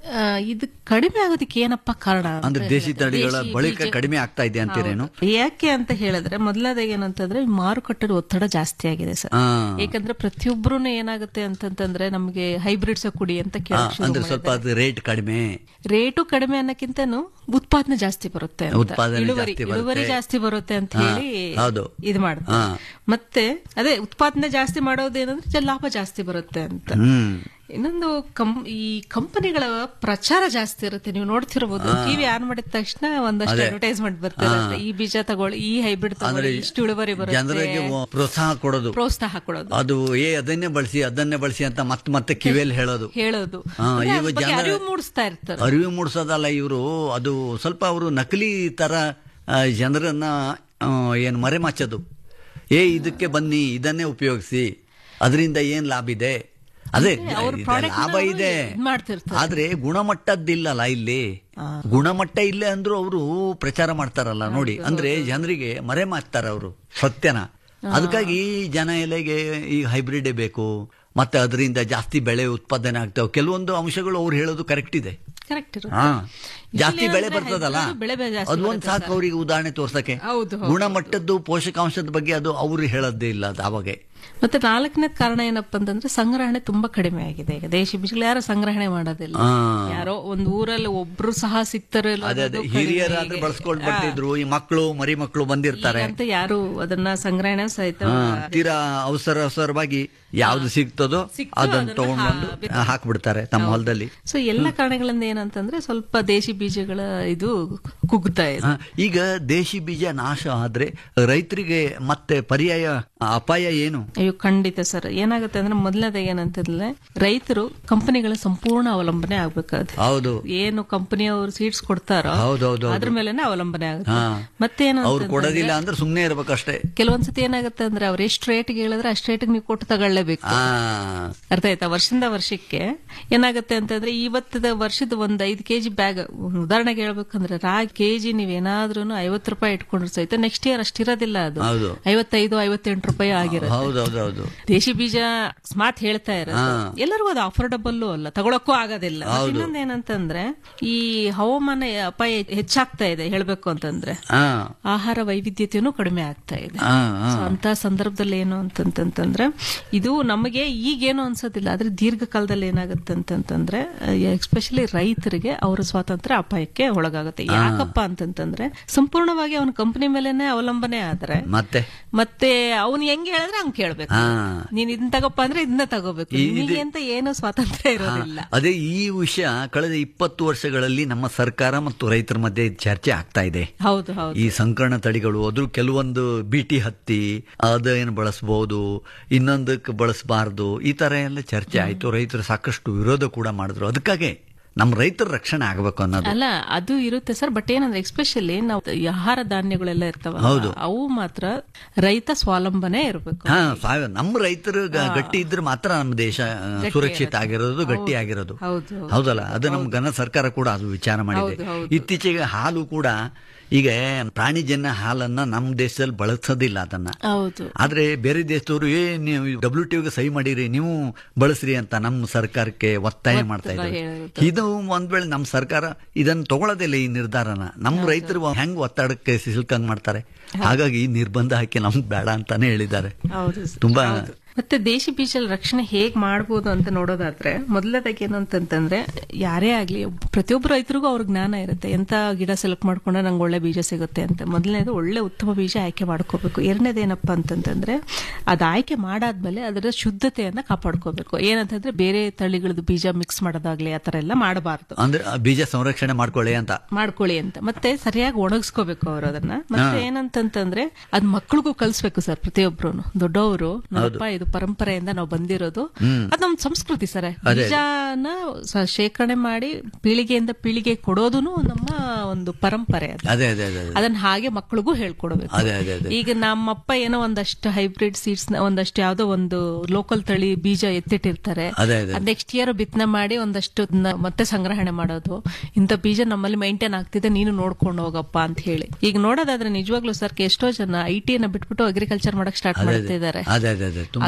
ಆ, ಇದು ಕಡಿಮೆ ಆಗೋದಕ್ಕೆ ಏನಪ್ಪ ಕಾರಣ ಅಂತ ಅಂದ್ರೆ ದೇಶಿ ಹೇಳಿದ್ರೆ, ತಳಿಗಳ ದೇಶಿ ಬಳಕೆ ಬೀಜ- ಕಡಿಮೆ ಆಗ್ತಾ ಇದೆ ಅಂತೀರೇನು ಹೌದು. ಯಾಕೆ ಅಂತ ಹೇಳಿದ್ರೆ ಮೊದಲನೇದಾಗಿ ಏನಂತಂದ್ರೆ ಮಾರುಕಟ್ಟೆ ಒತ್ತಡ ಜಾಸ್ತಿ ಆಗಿದೆ ಸರ್ ಹಾ ಯಾಕಂದ್ರೆ ಪ್ರತಿಯೊಬ್ಬರು ಏನಾಗುತ್ತೆ ಅಂತಂತಂದ್ರೆ ನಮಗೆ ಹೈಬ್ರಿಡ್ಸ್ ಕೊಡಿ ಅಂತ ಹಾ, ಕೇಳಕ್ ಶುರು ಅಂದ್ರೆ ಸ್ವಲ್ಪ ಅದು ರೇಟ್ ಕಡಿಮೆ ರೇಟು ಕಡಿಮೆ ಅನ್ನಕ್ಕಿಂತನೂ ಉತ್ಪಾದನೆ ಜಾಸ್ತಿ ಬರುತ್ತೆ ಅಂತ. ಉತ್ಪಾದನೆ ಇಳುವರಿ ಜಾಸ್ತಿ ಬರುತ್ತೆ. ಇಳುವರಿ ಜಾಸ್ತಿ ಬರುತ್ತೆ ಅಂತ ಹಾ, ಹೇಳಿ ಹೌದು. ಇದು ಮಾಡ್ತಾರೆ ಹಾ. ಮತ್ತೆ ಅದೇ ಉತ್ಪಾದನೆ ಜಾಸ್ತಿ ಮಾಡೋದೇನಂದ್ರೆ ಜ- ಲಾಭ ಜಾಸ್ತಿ ಬರುತ್ತೆ ಅಂತ ಹ್ಮ್ ಇನ್ನೊಂದು ಕಂ ಈ ಕಂಪನಿಗಳ ಪ್ರಚಾರ ಜಾಸ್ತಿ ಇರುತ್ತೆ ನೀವು ನೋಡ್ತಿರ್ಬೋದು ಟಿವಿ ಆನ್ ಮಾಡಿದ ತಕ್ಷಣ ಒಂದಷ್ಟು ಅಡ್ವರ್ಟೈಸ್ಮೆಂಟ್ ಬರ್ತಿರುತ್ತೆ ಈ ಬೀಜ ತಗೊಳ್ಳಿ ಈ ಹೈಬ್ರಿಡ್ ತಗೊಳ್ಳಿ ಇಷ್ಟು ಇಳುವರಿ ಬರುತ್ತೆ ಜನರಿಗೆ ಒ- ಪ್ರೋತ್ಸಾಹ ಕೊಡೋದು ಪ್ರೋತ್ಸಾಹ ಕೊಡೋದು ಅದು ಏ ಅದನ್ನೇ ಬಳಸಿ ಅದನ್ನೇ ಬಳಸಿ ಅಂತ ಮತ್ತೆ ಮತ್ತೆ ಕಿವಿಯಲ್ಲಿ ಹೇಳೋದು ಹೇಳೋದು ಹಾ, ಅಂದ್ರೆ ಇವ ಅದ್ರ ಬಗ್ಗೆ ಜನ- ಅರಿವು ಮೂಡಿಸ್ತಾ ಇರ್ತಾರೆ ಅರಿವು ಮೂಡಿಸೋದಲ್ಲ ಇವರು ಅದು ಸ್ವಲ್ಪ ಅವರು ನಕಲಿ ತರ ಆ, ಜನರನ್ನ ಆ, ಏನು ಮರೆಮಾಚೋದು ಏ ಇದಕ್ಕೆ ಬನ್ನಿ ಇದನ್ನೇ ಉಪಯೋಗಿಸಿ ಅದರಿಂದ ಏನ್ ಲಾಭ ಇದೆ ಅದೇ ಅವ್ರ ಇದೆ, product ನ ಲಾಭ ಅವ್ರು ಇದೆ ಇದ್ ಮಾಡ್ತಿರ್ತಾರೆ. ಆದ್ರೆ ಗುಣಮಟ್ಟದ್ದಿಲ್ಲಲ್ಲ ಇಲ್ಲಿ ಗುಣಮಟ್ಟ ಇಲ್ಲ ಅಂದ್ರೂ ಅವರು ಪ್ರಚಾರ ಮಾಡ್ತಾರಲ್ಲ ನೋಡಿ ಅಂದ್ರೆ ಜನರಿಗೆ ಮರೆ ಮಾಡ್ತಾರ ಅವರು ಸತ್ಯನ ಅದಕ್ಕಾಗಿ ಜನ ಎಲೆಗೆ ಈ ಹೈಬ್ರಿಡೇ ಬೇಕು ಮತ್ತೆ ಅದರಿಂದ ಜಾಸ್ತಿ ಬೆಳೆ ಉತ್ಪಾದನೆ ಆಗ್ತಾವೆ ಕೆಲವೊಂದು ಅಂಶಗಳು ಅವ್ರು ಹೇಳೋದು ಕರೆಕ್ಟ್ ಇದೆ ಕರೆಕ್ಟ್ ಹಾ ಜಾಸ್ತಿ ಇಲ್ಲಿ ಬೆಳೆ ಏನಂದ್ರೆ ಬರ್ತದಲ್ಲ ಹೈಬ್ರಿಡ್ ಬೆಳೆ ಬೆಳೆ ಜಾಸ್ತಿ ಅದೊಂದ್ ಬರುತ್ತೆ ಸಾಕು ಅವರಿಗೆ ಉದಾಹರಣೆ ತೋರ್ಸಕ್ಕೆ ಹೌದು, ಹೌದು. ಗುಣಮಟ್ಟದ್ದು ಪೋಷಕಾಂಶದ ಬಗ್ಗೆ ಅದು ಅವ್ರು ಹೇಳೋದೇ ಇಲ್ಲ ಅದು ಅವಾಗೆ ಮತ್ತೆ ನಾಲ್ಕನೇ ಕಾರಣ ಏನಪ್ಪಾ ಅಂತಂದ್ರೆ ಸಂಗ್ರಹಣೆ ತುಂಬಾ ಕಡಿಮೆ ಆಗಿದೆ ಈಗ ದೇಶಿ ಬೀಜಗಳು ಯಾರು ಸಂಗ್ರಹಣೆ ಮಾಡೋದಿಲ್ಲ ಹಾ. ಯಾರೋ ಒಂದ್ ಊರಲ್ಲಿ ಒಬ್ರು ಸಹ ಸಿಗ್ತಾರೋ ಇಲ್ಲೋ ಅದೇ ಅದೇ ಅನ್ನೋದು ಕಡಿಮೆ ಹಿರಿಯರಾದ್ರೆ ಈಗ. ಬಳಸ್ಕೊಂಡು ಬರ್ತಿದ್ರು ಈ ಮಕ್ಕಳು ಮರಿ ಮಕ್ಕಳು ಬಂದಿರ್ತಾರೆ ಅಂತ ಯಾರು ಅದನ್ನ ಸಂಗ್ರಹಣೆ ಸಹಿತ ಹಾ, ತೀರಾ ಅವಸರ ಅವಸರವಾಗಿ ಯಾವ್ದು ಸಿಗ್ತದೋ ಸಿಕ್ತು, ಅದನ್ನ ಅದನ್ನ ತಗೊಂಡು ಬಂದು ಹಾ, ಹಾಕ್ಬಿಡ್ತಾರೆ ತಮ್ಮ ಹೊಲದಲ್ಲಿ ಸೊ ಎಲ್ಲ ಕಾರಣಗಳಿಂದ ಏನಂತಂದ್ರೆ ಸ್ವಲ್ಪ ದೇಶಿ ಬೀಜಗಳ ಇದು ಕುಗ್ತಾ ಇದೆ ಹಾ, ಈಗ ದೇಶಿ ಬೀಜ ನಾಶ ಆದ್ರೆ ರೈತರಿಗೆ ಮತ್ತೆ ಪರ್ಯಾಯ ಅಪಾಯ ಏನು ಅಯ್ಯೋ ಖಂಡಿತ ಸರ್ ಏನಾಗುತ್ತೆ ಅಂದ್ರೆ ಮೊದಲನೇದಾಗಿ ಏನಂತಂದ್ರೆ ರೈತರು ಕಂಪನಿಗಳ ಸಂಪೂರ್ಣ ಅವಲಂಬನೆ ಆಗ್ಬೇಕಾದ್ರೆ ಹೌದು ಏನು ಕಂಪನಿಯವರು ಸೀಡ್ಸ್ ಕೊಡ್ತಾರೋ ಹೌದೌದು ಅದ್ರ ಮೇಲೆನೆ ಅವಲಂಬನೆ ಆಗುತ್ತೆ ಹಾ. ಮತ್ತೇನು ಅವ್ರು ಕೊಡೋದಿಲ್ಲ ಅಂದ್ರೆ ಸುಮ್ನೆ ಇರ್ಬೇಕಷ್ಟೇ ಕೆಲವೊಂದ್ಸತಿ ಏನಾಗುತ್ತೆ ಅಂದ್ರೆ ಅವ್ರು ಎಷ್ಟು ರೇಟ್ಗೆ ಹೇಳಿದ್ರೆ ಅಷ್ಟು ರೇಟ್ಗೆ ನೀವು ಕೊಟ್ಟು ತಗೊಳ್ಳೇಬೇಕು ಆ ಅರ್ಥ ಆಯ್ತಾ ವರ್ಷದಿಂದ ವರ್ಷಕ್ಕೆ ಏನಾಗುತ್ತೆ ಅಂತಂದ್ರೆ ಇವತ್ತದ ವರ್ಷದ ಒಂದ್ ಐದು ಕೆಜಿ ಬ್ಯಾಗ್ ಉದಾಹರಣೆಗೆ ಹೇಳ್ಬೇಕಂದ್ರೆ ರಾಗಿ ಕೆಜಿ ನೀವೇನಾದ್ರೂ ಐವತ್ತು ರೂಪಾಯಿ ಇಟ್ಕೊಂಡ್ರೆ ಸಹಿತ ನೆಕ್ಸ್ಟ್ ಇಯರ್ ಅಷ್ಟಿರೋದಿಲ್ಲ ಅದು ಹೌದು ಐವತ್ತೈದು ಐವತ್ತೆಂಟು ರೂಪಾಯಿ ಆಗಿರುತ್ತೆ ಹೌದೌದೌದು ದೇಶಿ ಬೀಜ ಸ್ಮಾರ್ಟ್ ಹೇಳ್ತಾ ಇರೋದು ಎಲ್ಲರಿಗೂ ಅದು ಅಫೋರ್ಡಬಲ್ ಅಲ್ಲ ತಗೊಳಕ್ಕೂ ಆಗೋದಿಲ್ಲ ಮತ್ತೆ ಇನ್ನೊಂದ್ ಏನಂತಂದ್ರೆ ಈ ಹವಾಮಾನ ಅಪಾಯ ಹೆಚ್ಚಾಗ್ತಾ ಇದೆ ಹೇಳ್ಬೇಕು ಅಂತಂದ್ರೆ ಹಾ ಆಹಾರ ವೈವಿಧ್ಯತೆಯೂ ಕಡಿಮೆ ಆಗ್ತಾ ಇದೆ ಹಾ ಹಾ So, ಅಂತ ಸಂದರ್ಭದಲ್ಲಿ ಏನು ಅಂತಂತಂದ್ರೆ ಇದು ನಮಗೆ ಈಗೇನು ಅನ್ಸೋದಿಲ್ಲ ಆದ್ರೆ ದೀರ್ಘಕಾಲದಲ್ಲಿ ಏನಾಗುತ್ತೆ ಅಂತಂತಂದ್ರೆ ಎಸ್ಪೆಷಲಿ ರೈತರಿಗೆ ಅವರ ಸ್ವಾತಂತ್ರ್ಯ ಅಪಾಯಕ್ಕೆ ಒಳಗಾಗುತ್ತೆ ಯಾಕಪ್ಪ ಅಂತಂತಂದ್ರೆ ಸಂಪೂರ್ಣವಾಗಿ ಅವನ ಕಂಪನಿ ಮೇಲೆನೆ ಅವಲಂಬನೆ ಆದ್ರೆ ಮತ್ತೆ ಮತ್ತೆ ಅವ್ನು ಹೆಂಗ್ ಹೇಳಿದ್ರೆ ಹಂಗ್ ಕೇಳ್ಬೇಕು ಹಾ ನೀನ್ ಇದನ್ನ ತಗೋಪ್ಪ ಅಂದ್ರೆ ಇದನ್ನ ತಗೋಬೇಕು ನಿನಗೆ ಅಂತ ಏನು ಸ್ವಾತಂತ್ರ್ಯ ಇರೋದಿಲ್ಲ ಅದೇ ಈ ವಿಷಯ ಕಳೆದ ಇಪ್ಪತ್ತು ವರ್ಷಗಳಲ್ಲಿ ನಮ್ಮ ಸರ್ಕಾರ ಮತ್ತು ರೈತರ ಮಧ್ಯೆ ಚರ್ಚೆ ಆಗ್ತಾ ಇದೆ ಹೌದು ಹೌದು ಈ ಸಂಕರಣ ತಳಿಗಳು ಅದ್ರ ಕೆಲವೊಂದು ಬಿಟಿ ಹತ್ತಿ ಅದೇನು ಬಳಸಬಹುದು ಇನ್ನೊಂದಕ್ಕೆ ಬಳಸಬಾರ್ದು ಈ ತರ ಎಲ್ಲ ಚರ್ಚೆ ಆಯ್ತು ರೈತರು ಸಾಕಷ್ಟು ವಿರೋಧ ಕೂಡ ಮಾಡಿದ್ರು ಅದಕ್ಕಾಗೆ ನಮ್ಮ ರೈತರ ರಕ್ಷಣೆ ಆಗಬೇಕು ಅನ್ನೋದು ಅಲ್ಲ ಅದು ಇರುತ್ತೆ ಸರ್ ಬಟ್ ಏನಂದ್ರೆ ಎಸ್ಪೆಷಲಿ ನಾವು ಈ ಆಹಾರ ಧಾನ್ಯಗಳೆಲ್ಲ ಇರ್ತಾವ ಹೌದು. ಅವು ಮಾತ್ರ ರೈತ ಸ್ವಾವಲಂಬನೆ ಇರಬೇಕು ಹಾ ಸಾವ- ನಮ್ಮ ರೈತರು ಗ- ಗಟ್ಟಿ ಇದ್ರೆ ಮಾತ್ರ ನಮ್ಮ ದೇಶ ಆ, ಸುರಕ್ಷಿತ ಆಗಿರೋದು ಗಟ್ಟಿ ಆಗಿರೋದು ಹೌದು ಹೌದಲ್ಲ ಅದು ನಮ್ಮ ಘನ ಸರ್ಕಾರ ಕೂಡ ಅದು ವಿಚಾರ ಮಾಡಿದೆ ಹೌದು, ಹೌದು. ಇತ್ತೀಚೆಗೆ ಹಾಲು ಕೂಡ ಈಗ ಪ್ರಾಣಿಜನ್ಯ ಹಾಲನ್ನ ನಮ್ಮ ದೇಶದಲ್ಲಿ ಬಳಸೋದಿಲ್ಲ ಅದನ್ನ ಹೌದು ಆದ್ರೆ ಬೇರೆ ದೇಶದವರು ಏ ನೀವು ಡಬ್ಲ್ಯೂ ಟಿಗೆ ಸಹಿ ಮಾಡಿರಿ ನೀವು ಬಳಸ್ರಿ ಅಂತ ನಮ್ಮ ಸರ್ಕಾರಕ್ಕೆ ಒತ್ತಾಯ ಮಾಡ್ತಾ ಇದ್ದಾರೆ ಹೇಳಿರುತ್ತೆ. ಇದು ಒಂದ್ ವೇಳೆ ನಮ್ಮ ಸರ್ಕಾರ ಇದನ್ನ ತಗೊಳ್ಳೋದಿಲ್ಲ ಈ ನಿರ್ಧಾರನ ನಮ್ಮ ರೈತರು ಹೆಂಗ್ ಒತ್ತಡಕ್ಕೆ ಸಿಲ್ಕಂಗ್ ಮಾಡ್ತಾರೆ ಹಾಗಾಗಿ ಈ ನಿರ್ಬಂಧ ಹಾಕಿ ನಮ್ಗೆ ಬೇಡ ಅಂತಾನೆ ಹೇಳಿದ್ದಾರೆ ಹೌದು ಸರ್. ತುಂಬಾ ಮತ್ತೆ ದೇಶಿ ಬೀಜ ರಕ್ಷಣೆ ಹೇಗ್ ಮಾಡ್ಬೋದು ಅಂತ ನೋಡೋದಾದ್ರೆ ಮೊದಲದಾಗಿ ಏನು ಅಂತಂತಂದ್ರೆ ಯಾರೇ ಆಗ್ಲಿ ಪ್ರತಿಯೊಬ್ಬರು ರೈತರಿಗೂ ಅವ್ರ ಜ್ಞಾನ ಇರುತ್ತೆ ಎಂತ ಗಿಡ ಸೆಲೆಕ್ಟ್ ಮಾಡ್ಕೊಂಡ್ರೆ ನಂಗೆ ಒಳ್ಳೆ ಬೀಜ ಸಿಗುತ್ತೆ ಅಂತ ಮೊದಲನೇದು ಒಳ್ಳೆ ಉತ್ತಮ ಬೀಜ ಆಯ್ಕೆ ಮಾಡ್ಕೋಬೇಕು ಎರಡನೇದು ಏನಪ್ಪಾ ಅಂತಂತಂದ್ರೆ ಅದ್ ಆಯ್ಕೆ ಮಾಡಾದ್ಮೇಲೆ ಅದರ ಶುದ್ಧತೆಯನ್ನ ಕಾಪಾಡ್ಕೋಬೇಕು ಏನಂತಂದ್ರೆ ಬೇರೆ ತಳಿಗಳದ್ದು ಬೀಜ ಮಿಕ್ಸ್ ಮಾಡೋದಾಗ್ಲಿ ಆತರ ಎಲ್ಲ ಮಾಡಬಾರ್ದು ಅಂದ್ರೆ ಆ ಬೀಜ ಸಂರಕ್ಷಣೆ ಮಾಡ್ಕೊಳ್ಳಿ ಅಂತ ಮಾಡ್ಕೊಳ್ಳಿ ಅಂತ ಮತ್ತೆ ಸರಿಯಾಗಿ ಒಣಗಿಸ್ಕೋಬೇಕು ಅವರು ಅದನ್ನ ಮತ್ತೆ ಏನಂತಂತಂದ್ರೆ ಅದ್ ಮಕ್ಳಿಗೂ ಕಲ್ಸ್ಬೇಕು ಸರ್ ಪ್ರತಿಯೊಬ್ರು ದೊಡ್ಡವರು ನೋಡಪ್ಪ ಇದು ಪರಂಪರೆಯಿಂದ ನಾವು ಬಂದಿರೋದು ಅದ್ ನಮ್ ಸಂಸ್ಕೃತಿ ಸರ್ ಬೀಜನ ಸ- ಶೇಖರಣೆ ಮಾಡಿ ಪೀಳಿಗೆಯಿಂದ ಪೀಳಿಗೆ ಕೊಡೋದುನು ನಮ್ಮ ಒಂದು ಪರಂಪರೆ ಅದು ಅದೇ ಅದೇ ಅದೇ ಅದೇ. ಅದನ್ನ ಹಾಗೆ ಮಕ್ಳಿಗೂ ಹೇಳ್ಕೊಡ್ಬೇಕು ಅದೇ ಅದೇ ಅದೇ ಈಗ ನಮ್ಮಪ್ಪ ಏನೋ ಒಂದಷ್ಟು ಹೈಬ್ರಿಡ್ ಸೀಡ್ಸ್ ನ ಒಂದಷ್ಟು ಯಾವ್ದೋ ಒಂದು ಲೋಕಲ್ ತಳಿ ಬೀಜ ಎತ್ತಿಟ್ಟಿರ್ತಾರೆ ಅದೇ ಅದೇ ನೆಕ್ಸ್ಟ್ ಇಯರ್ ಬಿತ್ತನೆ ಮಾಡಿ ಒಂದಷ್ಟು ನ- ಮತ್ತೆ ಸಂಗ್ರಹಣೆ ಮಾಡೋದು ಇಂಥ ಬೀಜ ನಮ್ಮಲ್ಲಿ ಮೈಂಟೈನ್ ಆಗ್ತಿದೆ ನೀನು ನೋಡ್ಕೊಂಡು ಹೋಗಪ್ಪ ಅಂತ ಹೇಳಿ ಈಗ ನೋಡೋದಾದ್ರೆ ನಿಜವಾಗ್ಲೂ ಸರ್ ಎಷ್ಟೋ ಜನ ಐ ಟಿ ನ ಬಿಟ್ಬಿಟ್ಟು ಅಗ್ರಿಕಲ್ಚರ್ ಮಾಡಕ್ ಸ್ಟಾರ್ಟ್ ಮಾಡ್ತಿದ್ದಾರೆ ಅದೇ ಅದೇ ಅದೇ ತುಂಬಾ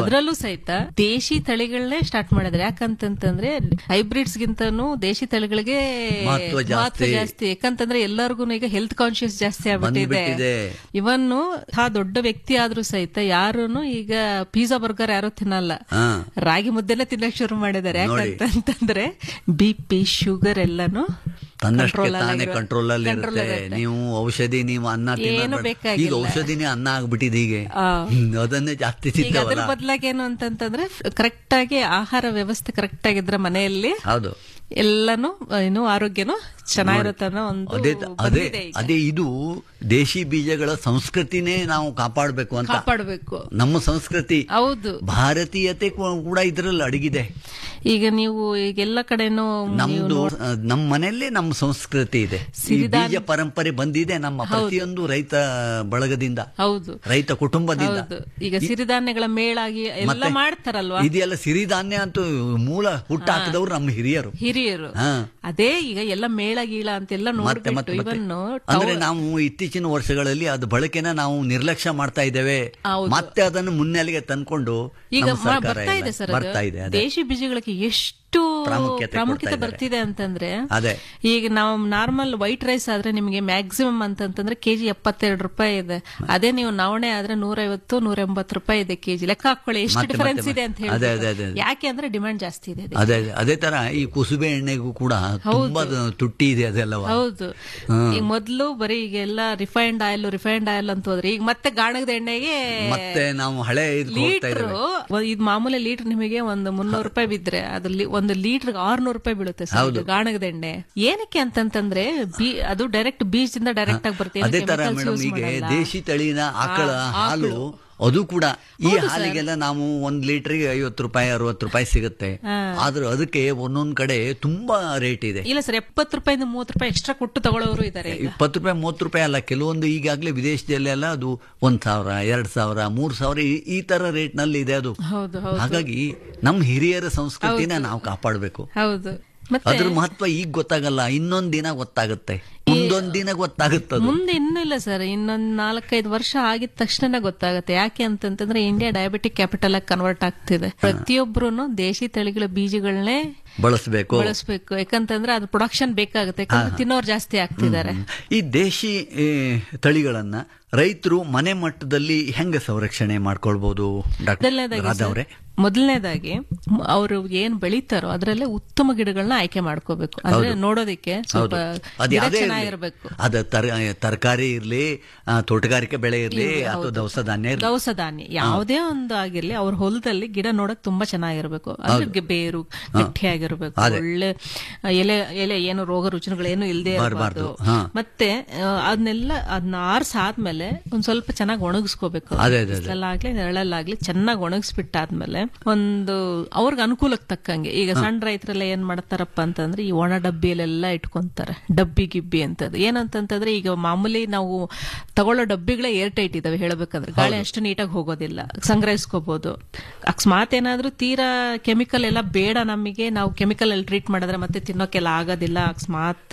ಅದ್ರಲ್ಲೂ ಸಹಿತ ದೇಶಿ ತಳಿಗಳನ್ನೇ ಸ್ಟಾರ್ಟ್ ಮಾಡಿದ್ರೆ ಯಾಕಂತಂತಂದ್ರೆ ಹೈಬ್ರಿಡ್ಸ್ ಗಿಂತನೂ ದೇಶಿ ತಳಿಗಳಿಗೆ ಮಹತ್ವ ಜಾಸ್ತಿ. ಜಾಸ್ತಿ ಯಾಕಂತಂದ್ರೆ ಎಲ್ಲರಿಗೂ ಈಗ ಹೆಲ್ತ್ ಕಾನ್ಶಿಯಸ್ ಜಾಸ್ತಿ ಆಗ್ಬಿಟ್ಟಿದೆ ಬಂದ್ಬಿಟ್ಟಿದೆ. ಇವನ್ನು ಆ ದೊಡ್ಡ ವ್ಯಕ್ತಿ ಆದ್ರೂ ಸಹಿತ ಯಾರೂನು ಈಗ ಪಿಜ್ಜಾ ಬರ್ಗರ್ ಯಾರು ತಿನ್ನಲ್ಲ ಹಾ ರಾಗಿ ಮುದ್ದೆನೆ ತಿನ್ನಕ್ ಶುರು ಮಾಡಿದ್ದಾರೆ ನೋಡಿ. ಯಾಕಂತಂದ್ರೆ ಬಿ ಪಿ ಶುಗರ್ ಎಲ್ಲಾನು ತನ್ನಷ್ಟಕ್ಕೆ control ತಾನೇ ಆಗಿರೋ- ಕಂಟ್ರೋಲ್ ಅಲ್ಲಿ control ಇರುತ್ತೆ ಇರುತ್ತೆ. ನೀವು ಔಷಧಿ ನೀವು ಅನ್ನ ಏನು ತಿನ್ನೋದ್ ಬೇಡ. ಬೇಕಾಗಿಲ್ಲ. ಈಗ ಔಷಧಿನೇ ಅನ್ನ ಆಗ್ಬಿಟ್ಟಿದೆ ಈಗ ಆ. ಹ್ಮ್, ಅದನ್ನೇ ಜಾಸ್ತಿ ಈಗ ಅದ್ರ ತಿಂತವಲ್ಲ ಬದಲಾಗಿ ಏನು ಅಂತಂತಂದ್ರೆ ಕರೆಕ್ಟ್ ಆಗಿ ಆಹಾರ ವ್ಯವಸ್ಥೆ ಕರೆಕ್ಟ್ ಆಗಿದ್ರೆ ಮನೆಯಲ್ಲಿ ಹೌದು ಎಲ್ಲಾನು ಏನು ಆರೋಗ್ಯನು ಚೆನ್ನಾಗಿರುತ್ತೆ ಅನ್ನೋ ಒಂದು ಅದೇ ಅದೇ ಬಂದಿದೆ ಈಗ. ಅದೇ ಇದು ದೇಶಿ ಬೀಜಗಳ ಸಂಸ್ಕೃತಿನೇ ನಾವು ಕಾಪಾಡಬೇಕು ಅಂತ ಕಾಪಾಡ್ಬೇಕು ನಮ್ಮ ಸಂಸ್ಕೃತಿ ಹೌದು ಭಾರತೀಯತೆ ಕೂ- ಕೂಡ ಇದರಲ್ಲಿ ಅಡಗಿದೆ ಈಗ ನೀವು ಈಗ ಎಲ್ಲ ಕಡೆನೂ ನಮ್ದು ಆ, ನಮ್ಮ ಮನೆಯಲ್ಲೇ ನಮ್ಮ ಸಂಸ್ಕೃತಿ ಇದೆ ಈ ಸಿರಿಧಾನ್ಯ- ಬೀಜ ಪರಂಪರೆ ಬಂದಿದೆ ನಮ್ಮ ಪ್ರತಿಯೊಂದು ರೈತ ಬಳಗದಿಂದ ಹೌದು ರೈತ ಕುಟುಂಬದಿಂದ ಹೌದು ಈಗ ಸಿರಿಧಾನ್ಯಗಳ ಮೇಳಾಗಿ ಎಲ್ಲ ಮತ್ತೆ ಮಾಡ್ತಾರಲ್ವಾ ಇದೆಲ್ಲ ಸಿರಿಧಾನ್ಯ ಅಂತೂ ಮೂಲ ಹುಟ್ಟ ಹಾಕಿದವರು ನಮ್ಮ ಹಿರಿಯರು ಹಿರಿಯರು ಹಾ ಅದೇ ಈಗ ಎಲ್ಲ ಮೇಳ ಗೀಳ ಅಂತೆಲ್ಲ ಮತ್ತೆ ನೋಡ್ಬಿಟ್ಟು ಮತ್ತೆ ಮತ್ತೆ ಇವನ್ನು ಅಂದ್ರೆ ನಾವು ಇತ್ತೀಚಿನ ವರ್ಷಗಳಲ್ಲಿ ಅದು ಬಳಕೆನ ನಾವು ನಿರ್ಲಕ್ಷ್ಯ ಮಾಡ್ತಾ ಇದ್ದೇವೆ ಹೌದು. ಮತ್ತೆ ಅದನ್ನು ಮುನ್ನೆಲೆಗೆ ತಂದ್ಕೊಂಡು ಈಗ ನಮ್ಮ ಮ- ಸರ್ಕಾರ ಬರ್ತಾ ಎಲ್ಲ ಇದೆ ಸರ್ ಬರ್ತಾ ಇದೆ ಅದೇ ದೇಶಿ ಬೀಜಗಳಿಗೆ ಎಷ್ಟು ಪ್ರಾಮುಖ್ಯತೆ ಪ್ರಾಮುಖ್ಯತೆ ಕೊಡ್ತಾ ಇದ್ದಾರೆ. ಬರ್ತಿದೆ ಅಂತಂದ್ರೆ ಅದೇ ಈಗ ನಾವು ನಾರ್ಮಲ್ ವೈಟ್ ರೈಸ್ ಆದ್ರೆ ನಿಮಗೆ ಮ್ಯಾಕ್ಸಿಮಮ್ ಅಂತಂತಂದ್ರೆ ಕೆಜಿ ಎಪ್ಪತ್ತೆರಡು ರೂಪಾಯಿ ಇದೆ ಅದೇ ನೀವು ನವಣೆ ಆದ್ರೆ ನೂರೈವತ್ತು ನೂರ ಎಂಬತ್ತು ರೂಪಾಯಿ ಇದೆ ಕೆಜಿ ಲೆಕ್ಕ ಹಾಕೊಳ್ಳಿ ಎಷ್ಟು ಮತ್ತೆ ಡಿಫರೆನ್ಸ್ ಮತ್ತೆ ಇದೆ ಅಂತ ಅದೇ, ಹೇಳಿ ಅದೇ, ಅದೇ, ಅದೇ. ಯಾಕೆ ಅಂದ್ರೆ ಡಿಮ್ಯಾಂಡ್ ಜಾಸ್ತಿ ಇದೆ ಅದಕ್ಕೆ. ಅದೇ ಅದೇ ತರ ಈ ಕುಸುಬೆ ಎಣ್ಣೆಗೂ ಕೂಡ ತುಂಬಾ ತುಟ್ಟಿ ಇದೆ ಅದೆಲ್ಲವ ಹೌದು ಈಗ ಮೊದ್ಲು ಬರೀ ಈಗ ಎಲ್ಲ ರಿಫೈನ್ಡ್ ಆಯಿಲ್ ರಿಫೈನ್ಡ್ ಆಯಿಲ್ ಅಂತ ಹೋದ್ರೆ ಈಗ ಮತ್ತೆ ಗಾಣದ ಎಣ್ಣೆಗೆ ಮತ್ತೆ ನಾವು ಹಳೆ ಇದ್ಕೆ ಹೋಗ್ತಾ ಲೀಟರ್ ಇದ್ದೇವೆ ಇದು ಮಾಮೂಲಿ ಲೀಟರ್ ನಿಮಗೆ ಒಂದು ಮುನ್ನೂರು ರೂಪಾಯಿ ಬಿದ್ರೆ ಅದ್ರಲ್ಲಿ ಒಂದು ಲೀಟರ್ ಆರ್ನೂರು ರೂಪಾಯಿ ಬೀಳುತ್ತೆ ಸರ್ ಇದು ಗಾಣಗದ ಎಣ್ಣೆ ಏನಕ್ಕೆ ಅಂತಂತಂದ್ರೆ ಬೀ ಅದು ಡೈರೆಕ್ಟ್ ಬೀಜದಿಂದ ಡೈರೆಕ್ಟ್ ಆಗಿ ಬರುತ್ತೆ ಏನು ಅದೇ ತರ chemicals ಮೇಡಮ್ use ಈಗ ಮಾಡಲ್ಲ. ದೇಶಿ ತಳಿನ ಆಕಳ ಹಾಲು ಅದು ಕೂಡ ಈ ಹಾಲಿಗೆಲ್ಲ ನಾವು ಒಂದ್ ಲೀಟರ್ಗೆ ಐವತ್ತು ರೂಪಾಯಿ ಅರವತ್ತು ರೂಪಾಯಿ ಸಿಗುತ್ತೆ ಆದ್ರೆ ಅದಕ್ಕೆ ಒಂದೊಂದ್ ಕಡೆ ತುಂಬಾ ರೇಟ್ ಇದೆ ಇಲ್ಲ ಸರ್ ಎಪ್ಪತ್ತು ರೂಪಾಯಿಂದ ಮೂವತ್ತು ರೂಪಾಯಿ ಎಕ್ಸ್ಟ್ರಾ ಕೊಟ್ಟು ತಗೊಳ್ಳೋರು ಇದಾರೆ ಈಗ ಇಪ್ಪತ್ತು ರೂಪಾಯಿ ಮೂವತ್ತು ರೂಪಾಯಿ ಅಲ್ಲ ಕೆಲವೊಂದು ಈಗಾಗಲೇ ವಿದೇಶದಲ್ಲೆಲ್ಲ ಅದು ಒಂದ್ ಸಾವಿರ ಎರಡ್ ಸಾವಿರ ಮೂರ್ ಸಾವಿರ ಈ- ಈ ತರ ರೇಟ್ ನಲ್ಲಿ ಇದೆ ಅದು ಹೌದು ಹೌದು ಹಾಗಾಗಿ ನಮ್ಮ ಹಿರಿಯರ ಸಂಸ್ಕೃತಿನ ನಾವು ಕಾಪಾಡಬೇಕು ಹೌದು ಮತ್ತೆ ಅದ್ರ ಮಹತ್ವ ಈಗ ಗೊತ್ತಾಗಲ್ಲ ಇನ್ನೊಂದ್ ದಿನ ಗೊತ್ತಾಗುತ್ತೆ ಮುಂದೊಂದ್ ದಿನ ಗೊತ್ತಾಗುತ್ತದು ಮುಂದೆ ಇನ್ನೂ ಇಲ್ಲ ಸರ್ ಇನ್ನೊಂದ್ ನಾಲ್ಕೈದು ವರ್ಷ ಆಗಿದ ತಕ್ಷಣ ಗೊತ್ತಾಗುತ್ತೆ ಯಾಕೆ ಅಂತಂತಂದ್ರೆ ಇಂಡಿಯಾ ಡಯಾಬಿಟಿಕ್ ಕ್ಯಾಪಿಟಲ್ ಆಗಿ ಕನ್ವರ್ಟ್ ಆಗ್ತಿದೆ ಪ್ರತಿಯೊಬ್ರು ದೇಶಿ ತಳಿಗಳ ಬೀಜಗಳನ್ನೇ ಬಳಸಬೇಕು ಬಳಸಬೇಕು ಯಾಕಂತಂದ್ರೆ ಅದು ಪ್ರೊಡಕ್ಷನ್ ಬೇಕಾಗುತ್ತೆ ಯಾಕಂದ್ರೆ ತಿನ್ನೋರು ಜಾಸ್ತಿ ಆಗ್ತಿದ್ದಾರೆ ಈ ದೇಶಿ ಏ, ತಳಿಗಳನ್ನ ರೈತರು ಮನೆ ಮಟ್ಟದಲ್ಲಿ ಹೆಂಗೆ ಸಂರಕ್ಷಣೆ ಮಾಡ್ಕೊಳ್ಬಹುದು ಡಾಕ್ಟರ್ ಮೊದಲನೇದಾಗಿ ರಾಧಾ ಅವರೇ ಮೊದಲನೇದಾಗಿ ಅವರು ಏನ್ ಬೆಳೀತಾರೋ ಅದರಲ್ಲೇ ಉತ್ತಮ ಗಿಡಗಳನ್ನ ಆಯ್ಕೆ ಮಾಡ್ಕೋಬೇಕು ಅಂದ್ರೆ ನೋಡೋದಿಕ್ಕೆ ಸ್ವಲ್ಪ ಅದು ಗಿಡ ಯಾವುದೇ ಚೆನ್ನಾಗಿರ್ಬೇಕು ಅದ ತರಕಾರಿ ಇರ್ಲಿ ಆ, ತೋಟಗಾರಿಕೆ ಬೆಳೆ ಇರ್ಲಿ ಅಥವಾ ದವಸ ಧಾನ್ಯ ಇರ್ಲಿ ದವಸ ಧಾನ್ಯ ಯಾವುದೇ ಒಂದು ಆಗಿರ್ಲಿ ಅವ್ರ ಹೊಲದಲ್ಲಿ ಗಿಡ ನೋಡಕ್ ತುಂಬಾ ಚೆನ್ನಾಗಿರ್ಬೇಕು ಅಂದ್ರೆ ಗೆ- ಬೇರು ಗಟ್ಟಿಯಾಗಿರ್ಬೇಕು ಒಳ್ಳೆ ಎಲೆ ಎಲೆ ಏನು ರೋಗ ರುಚಿನಗಳೇನು ಇಲ್ಲದೆ ಇರಬಾರ್ದು ಹಾ. ಮತ್ತೆ ಆ, ಅದನ್ನೆಲ್ಲ ಅದನ್ನ ಆರ್ಸಾದ್ಮೇಲೆ ಒಂದ್ ಸ್ವಲ್ಪ ಚೆನ್ನಾಗಿ ಒಣಗಿಸ್ಕೋಬೇಕು ಅದೇ, ಅದೇ, ಅದೇ. ಬಿಸಿಲಲ್ಲಾಗ್ಲಿ ನೆರಳಲ್ಲಾಗ್ಲಿ ಚೆನ್ನಾಗಿ ಒಣಗಿಸ್ಬಿಟ್ಟಾದ್ಮೇಲೆ ಒಂದು ಅವ್ರಿಗೆ ಅನುಕೂಲಕ್ಕೆ ತಕ್ಕಂಗೆ ಈಗ ಸಣ್ಣ ರೈತರೆಲ್ಲ ಏನ್ ಮಾಡ್ತಾರಪ್ಪ ಅಂತಂದ್ರೆ ಈ ಒಣ ಡಬ್ಬಿಯಲ್ಲೆಲ್ಲ ಇಟ್ಕೊಂತಾರೆ ಡಬ್ಬಿ ಗಿಬ್ಬಿ ಅಂತದ್ದು ಏನಂತಂತಂದ್ರೆ ಈಗ ಮಾಮೂಲಿ ನಾವು ತಗೊಳ್ಳೋ ಡಬ್ಬಿಗಳೇ ಏರ್ ಟೈಟ್ ಇದಾವೆ ಹೇಳ್ಬೇಕಂದ್ರೆ ಗಾಳಿ ಅಷ್ಟು ನೀಟಾಗಿ ಹೋಗೋದಿಲ್ಲ ಸಂಗ್ರಹಿಸ್ಕೋಬಹುದು ಅಕಸ್ಮಾತ್ ಏನಾದ್ರೂ ತೀರಾ ಕೆಮಿಕಲ್ ಎಲ್ಲ ಬೇಡ ನಮಗೆ ನಾವು ಕೆಮಿಕಲ್ ಅಲ್ಲಿ ಟ್ರೀಟ್ ಮಾಡಿದ್ರೆ ಮತ್ತೆ ತಿನ್ನೋಕೆಲ್ಲ ಆಗೋದಿಲ್ಲ ಅಕಸ್ಮಾತ್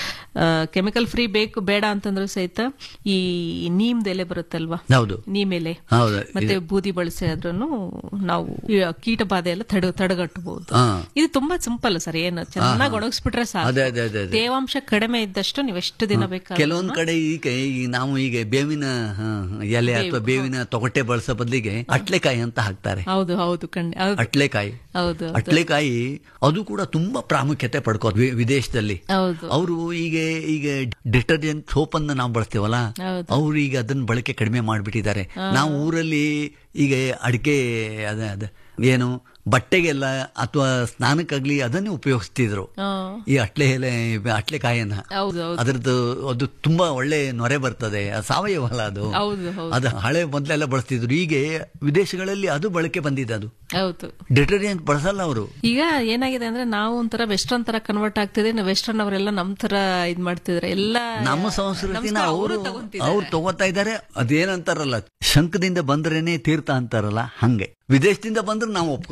ಕೆಮಿಕಲ್ ಫ್ರೀ ಬೇಕು ಬೇಡ ಅಂತಂದ್ರೂ ಸಹಿತ ಈ ನೀಮ್ದ ಎಲೆ ಬರುತ್ತಲ್ವಾ ಹೌದು ನೀಮ್ ಎಲೆ ಹೌದು ಮತ್ತೆ ಬೂದಿ ಬಳಸಿ ಆದ್ರೂ ನಾವು ಈ ಕೀಟ ಬಾಧೆ ಎಲ್ಲ ತಡೆ ತಡೆಗಟ್ಟಬಹುದು ಹಾ ಇದು ತುಂಬಾ ಸಿಂಪಲ್ ಸರ್ ಏನು ಚೆನ್ನಾಗಿ ಒಣಗಿಸ್ಬಿಟ್ರೆ ಸಾಕು ಅದೇ ಅದೇ ಅದೇ ಅದೇ ತೇವಾಂಶ ಕಡಿಮೆ ಇದ್ದಷ್ಟು ನೀವು ಎಷ್ಟು ದಿನ ಬೇಕಾದ್ರೂ ಕೆಲವೊಂದ್ ಕಡೆ ಈಗ ಈ ನಾವು ಈಗ ಬೇವಿನ ಹ, ಎಲೆ ಅಥವಾ ಬೇವಿನ ತೊಗಟೆ ಬಳಸೋ ಬದಲಿಗೆ ಅಟ್ಲೆಕಾಯಿ ಅಂತ ಹಾಕ್ತಾರೆ ಹೌದು ಹೌದು ಕಂಡ ಹೌದು ಅಟ್ಲೆಕಾಯಿ ಹೌದು ಅಟ್ಲೆಕಾಯಿ ಅದು ಕೂಡ ತುಂಬಾ ಪ್ರಾಮುಖ್ಯತೆ ಪಡ್ಕೋದು ವಿ- ವಿದೇಶದಲ್ಲಿ ಹೌದು ಅವರು ಈಗ ಈಗ ಡಿಟರ್ಜೆಂಟ್ ಸೋಪ್ ಅನ್ನ ನಾವು ಬಳಸ್ತೇವಲ್ಲ ಹೌದು. ಅವ್ರು ಈಗ ಅದನ್ನ ಬಳಕೆ ಕಡಿಮೆ ಮಾಡಿಬಿಟ್ಟಿದ್ದಾರೆ ನಾವು ಊರಲ್ಲಿ ಈಗ ಅಡಿಕೆ ಅದ ಅದ ಏನು ಬಟ್ಟೆಗೆಲ್ಲ ಅಥವಾ ಸ್ನಾನಕ್ಕಾಗ್ಲಿ ಅದನ್ನೇ ಉಪಯೋಗಿಸ್ತಿದ್ರು ಹಾ. ಈ ಅಟ್ಲೆ ಎಲೆ ಅಟ್ಲೆಕಾಯನ್ನ ಹೌದು ಹೌದು ಅದರದ್ದು ಅದು ತುಂಬಾ ಒಳ್ಳೆ ನೊರೆ ಬರ್ತದೆ ಅದು ಸಾವಯವ ಅಲ್ಲ ಅದು ಹೌದು ಹೌದು ಅದು ಹಳೆ ಮೊದಲೆಲ್ಲ ಬಳಸ್ತಿದ್ರು ಈಗ ವಿದೇಶಗಳಲ್ಲಿ ಅದು ಬಳಕೆ ಬಂದಿದೆ ಅದು ಹೌದು ಡಿಟರ್ಜೆಂಟ್ ಬಳಸಲ್ಲ ಅವರು ಈಗ ಏನಾಗಿದೆ ಅಂದ್ರೆ ನಾವು ಒಂಥರ ವೆಸ್ಟರ್ನ್ ತರ ಕನ್ವರ್ಟ್ ಆಗ್ತಿದೆ ವೆಸ್ಟರ್ನ್ ಅವರೆಲ್ಲ ನಮ್ ತರ ಇದ್ ಮಾಡ್ತಿದ್ರೆ ಎಲ್ಲ ನಮ್ಮ ಸಂಸ್ಕೃತಿನ ನಮ್ ಅವರು ಅವ್ರು ತಗೊಂತಿದ್ದಾರೆ. ಅವ್ರು ತಗೋತಾ ಇದ್ದಾರೆ ಅದೇನಂತಾರಲ್ಲ ಶಂಕದಿಂದ ಬಂದ್ರೇನೆ ತೀರ್ಥ ಅಂತಾರಲ್ಲ ಹಂಗೆ ವಿದೇಶದಿಂದ ಬಂದ್ರೆ ನಾವು ಒಪ್ಕೋತೇವೆ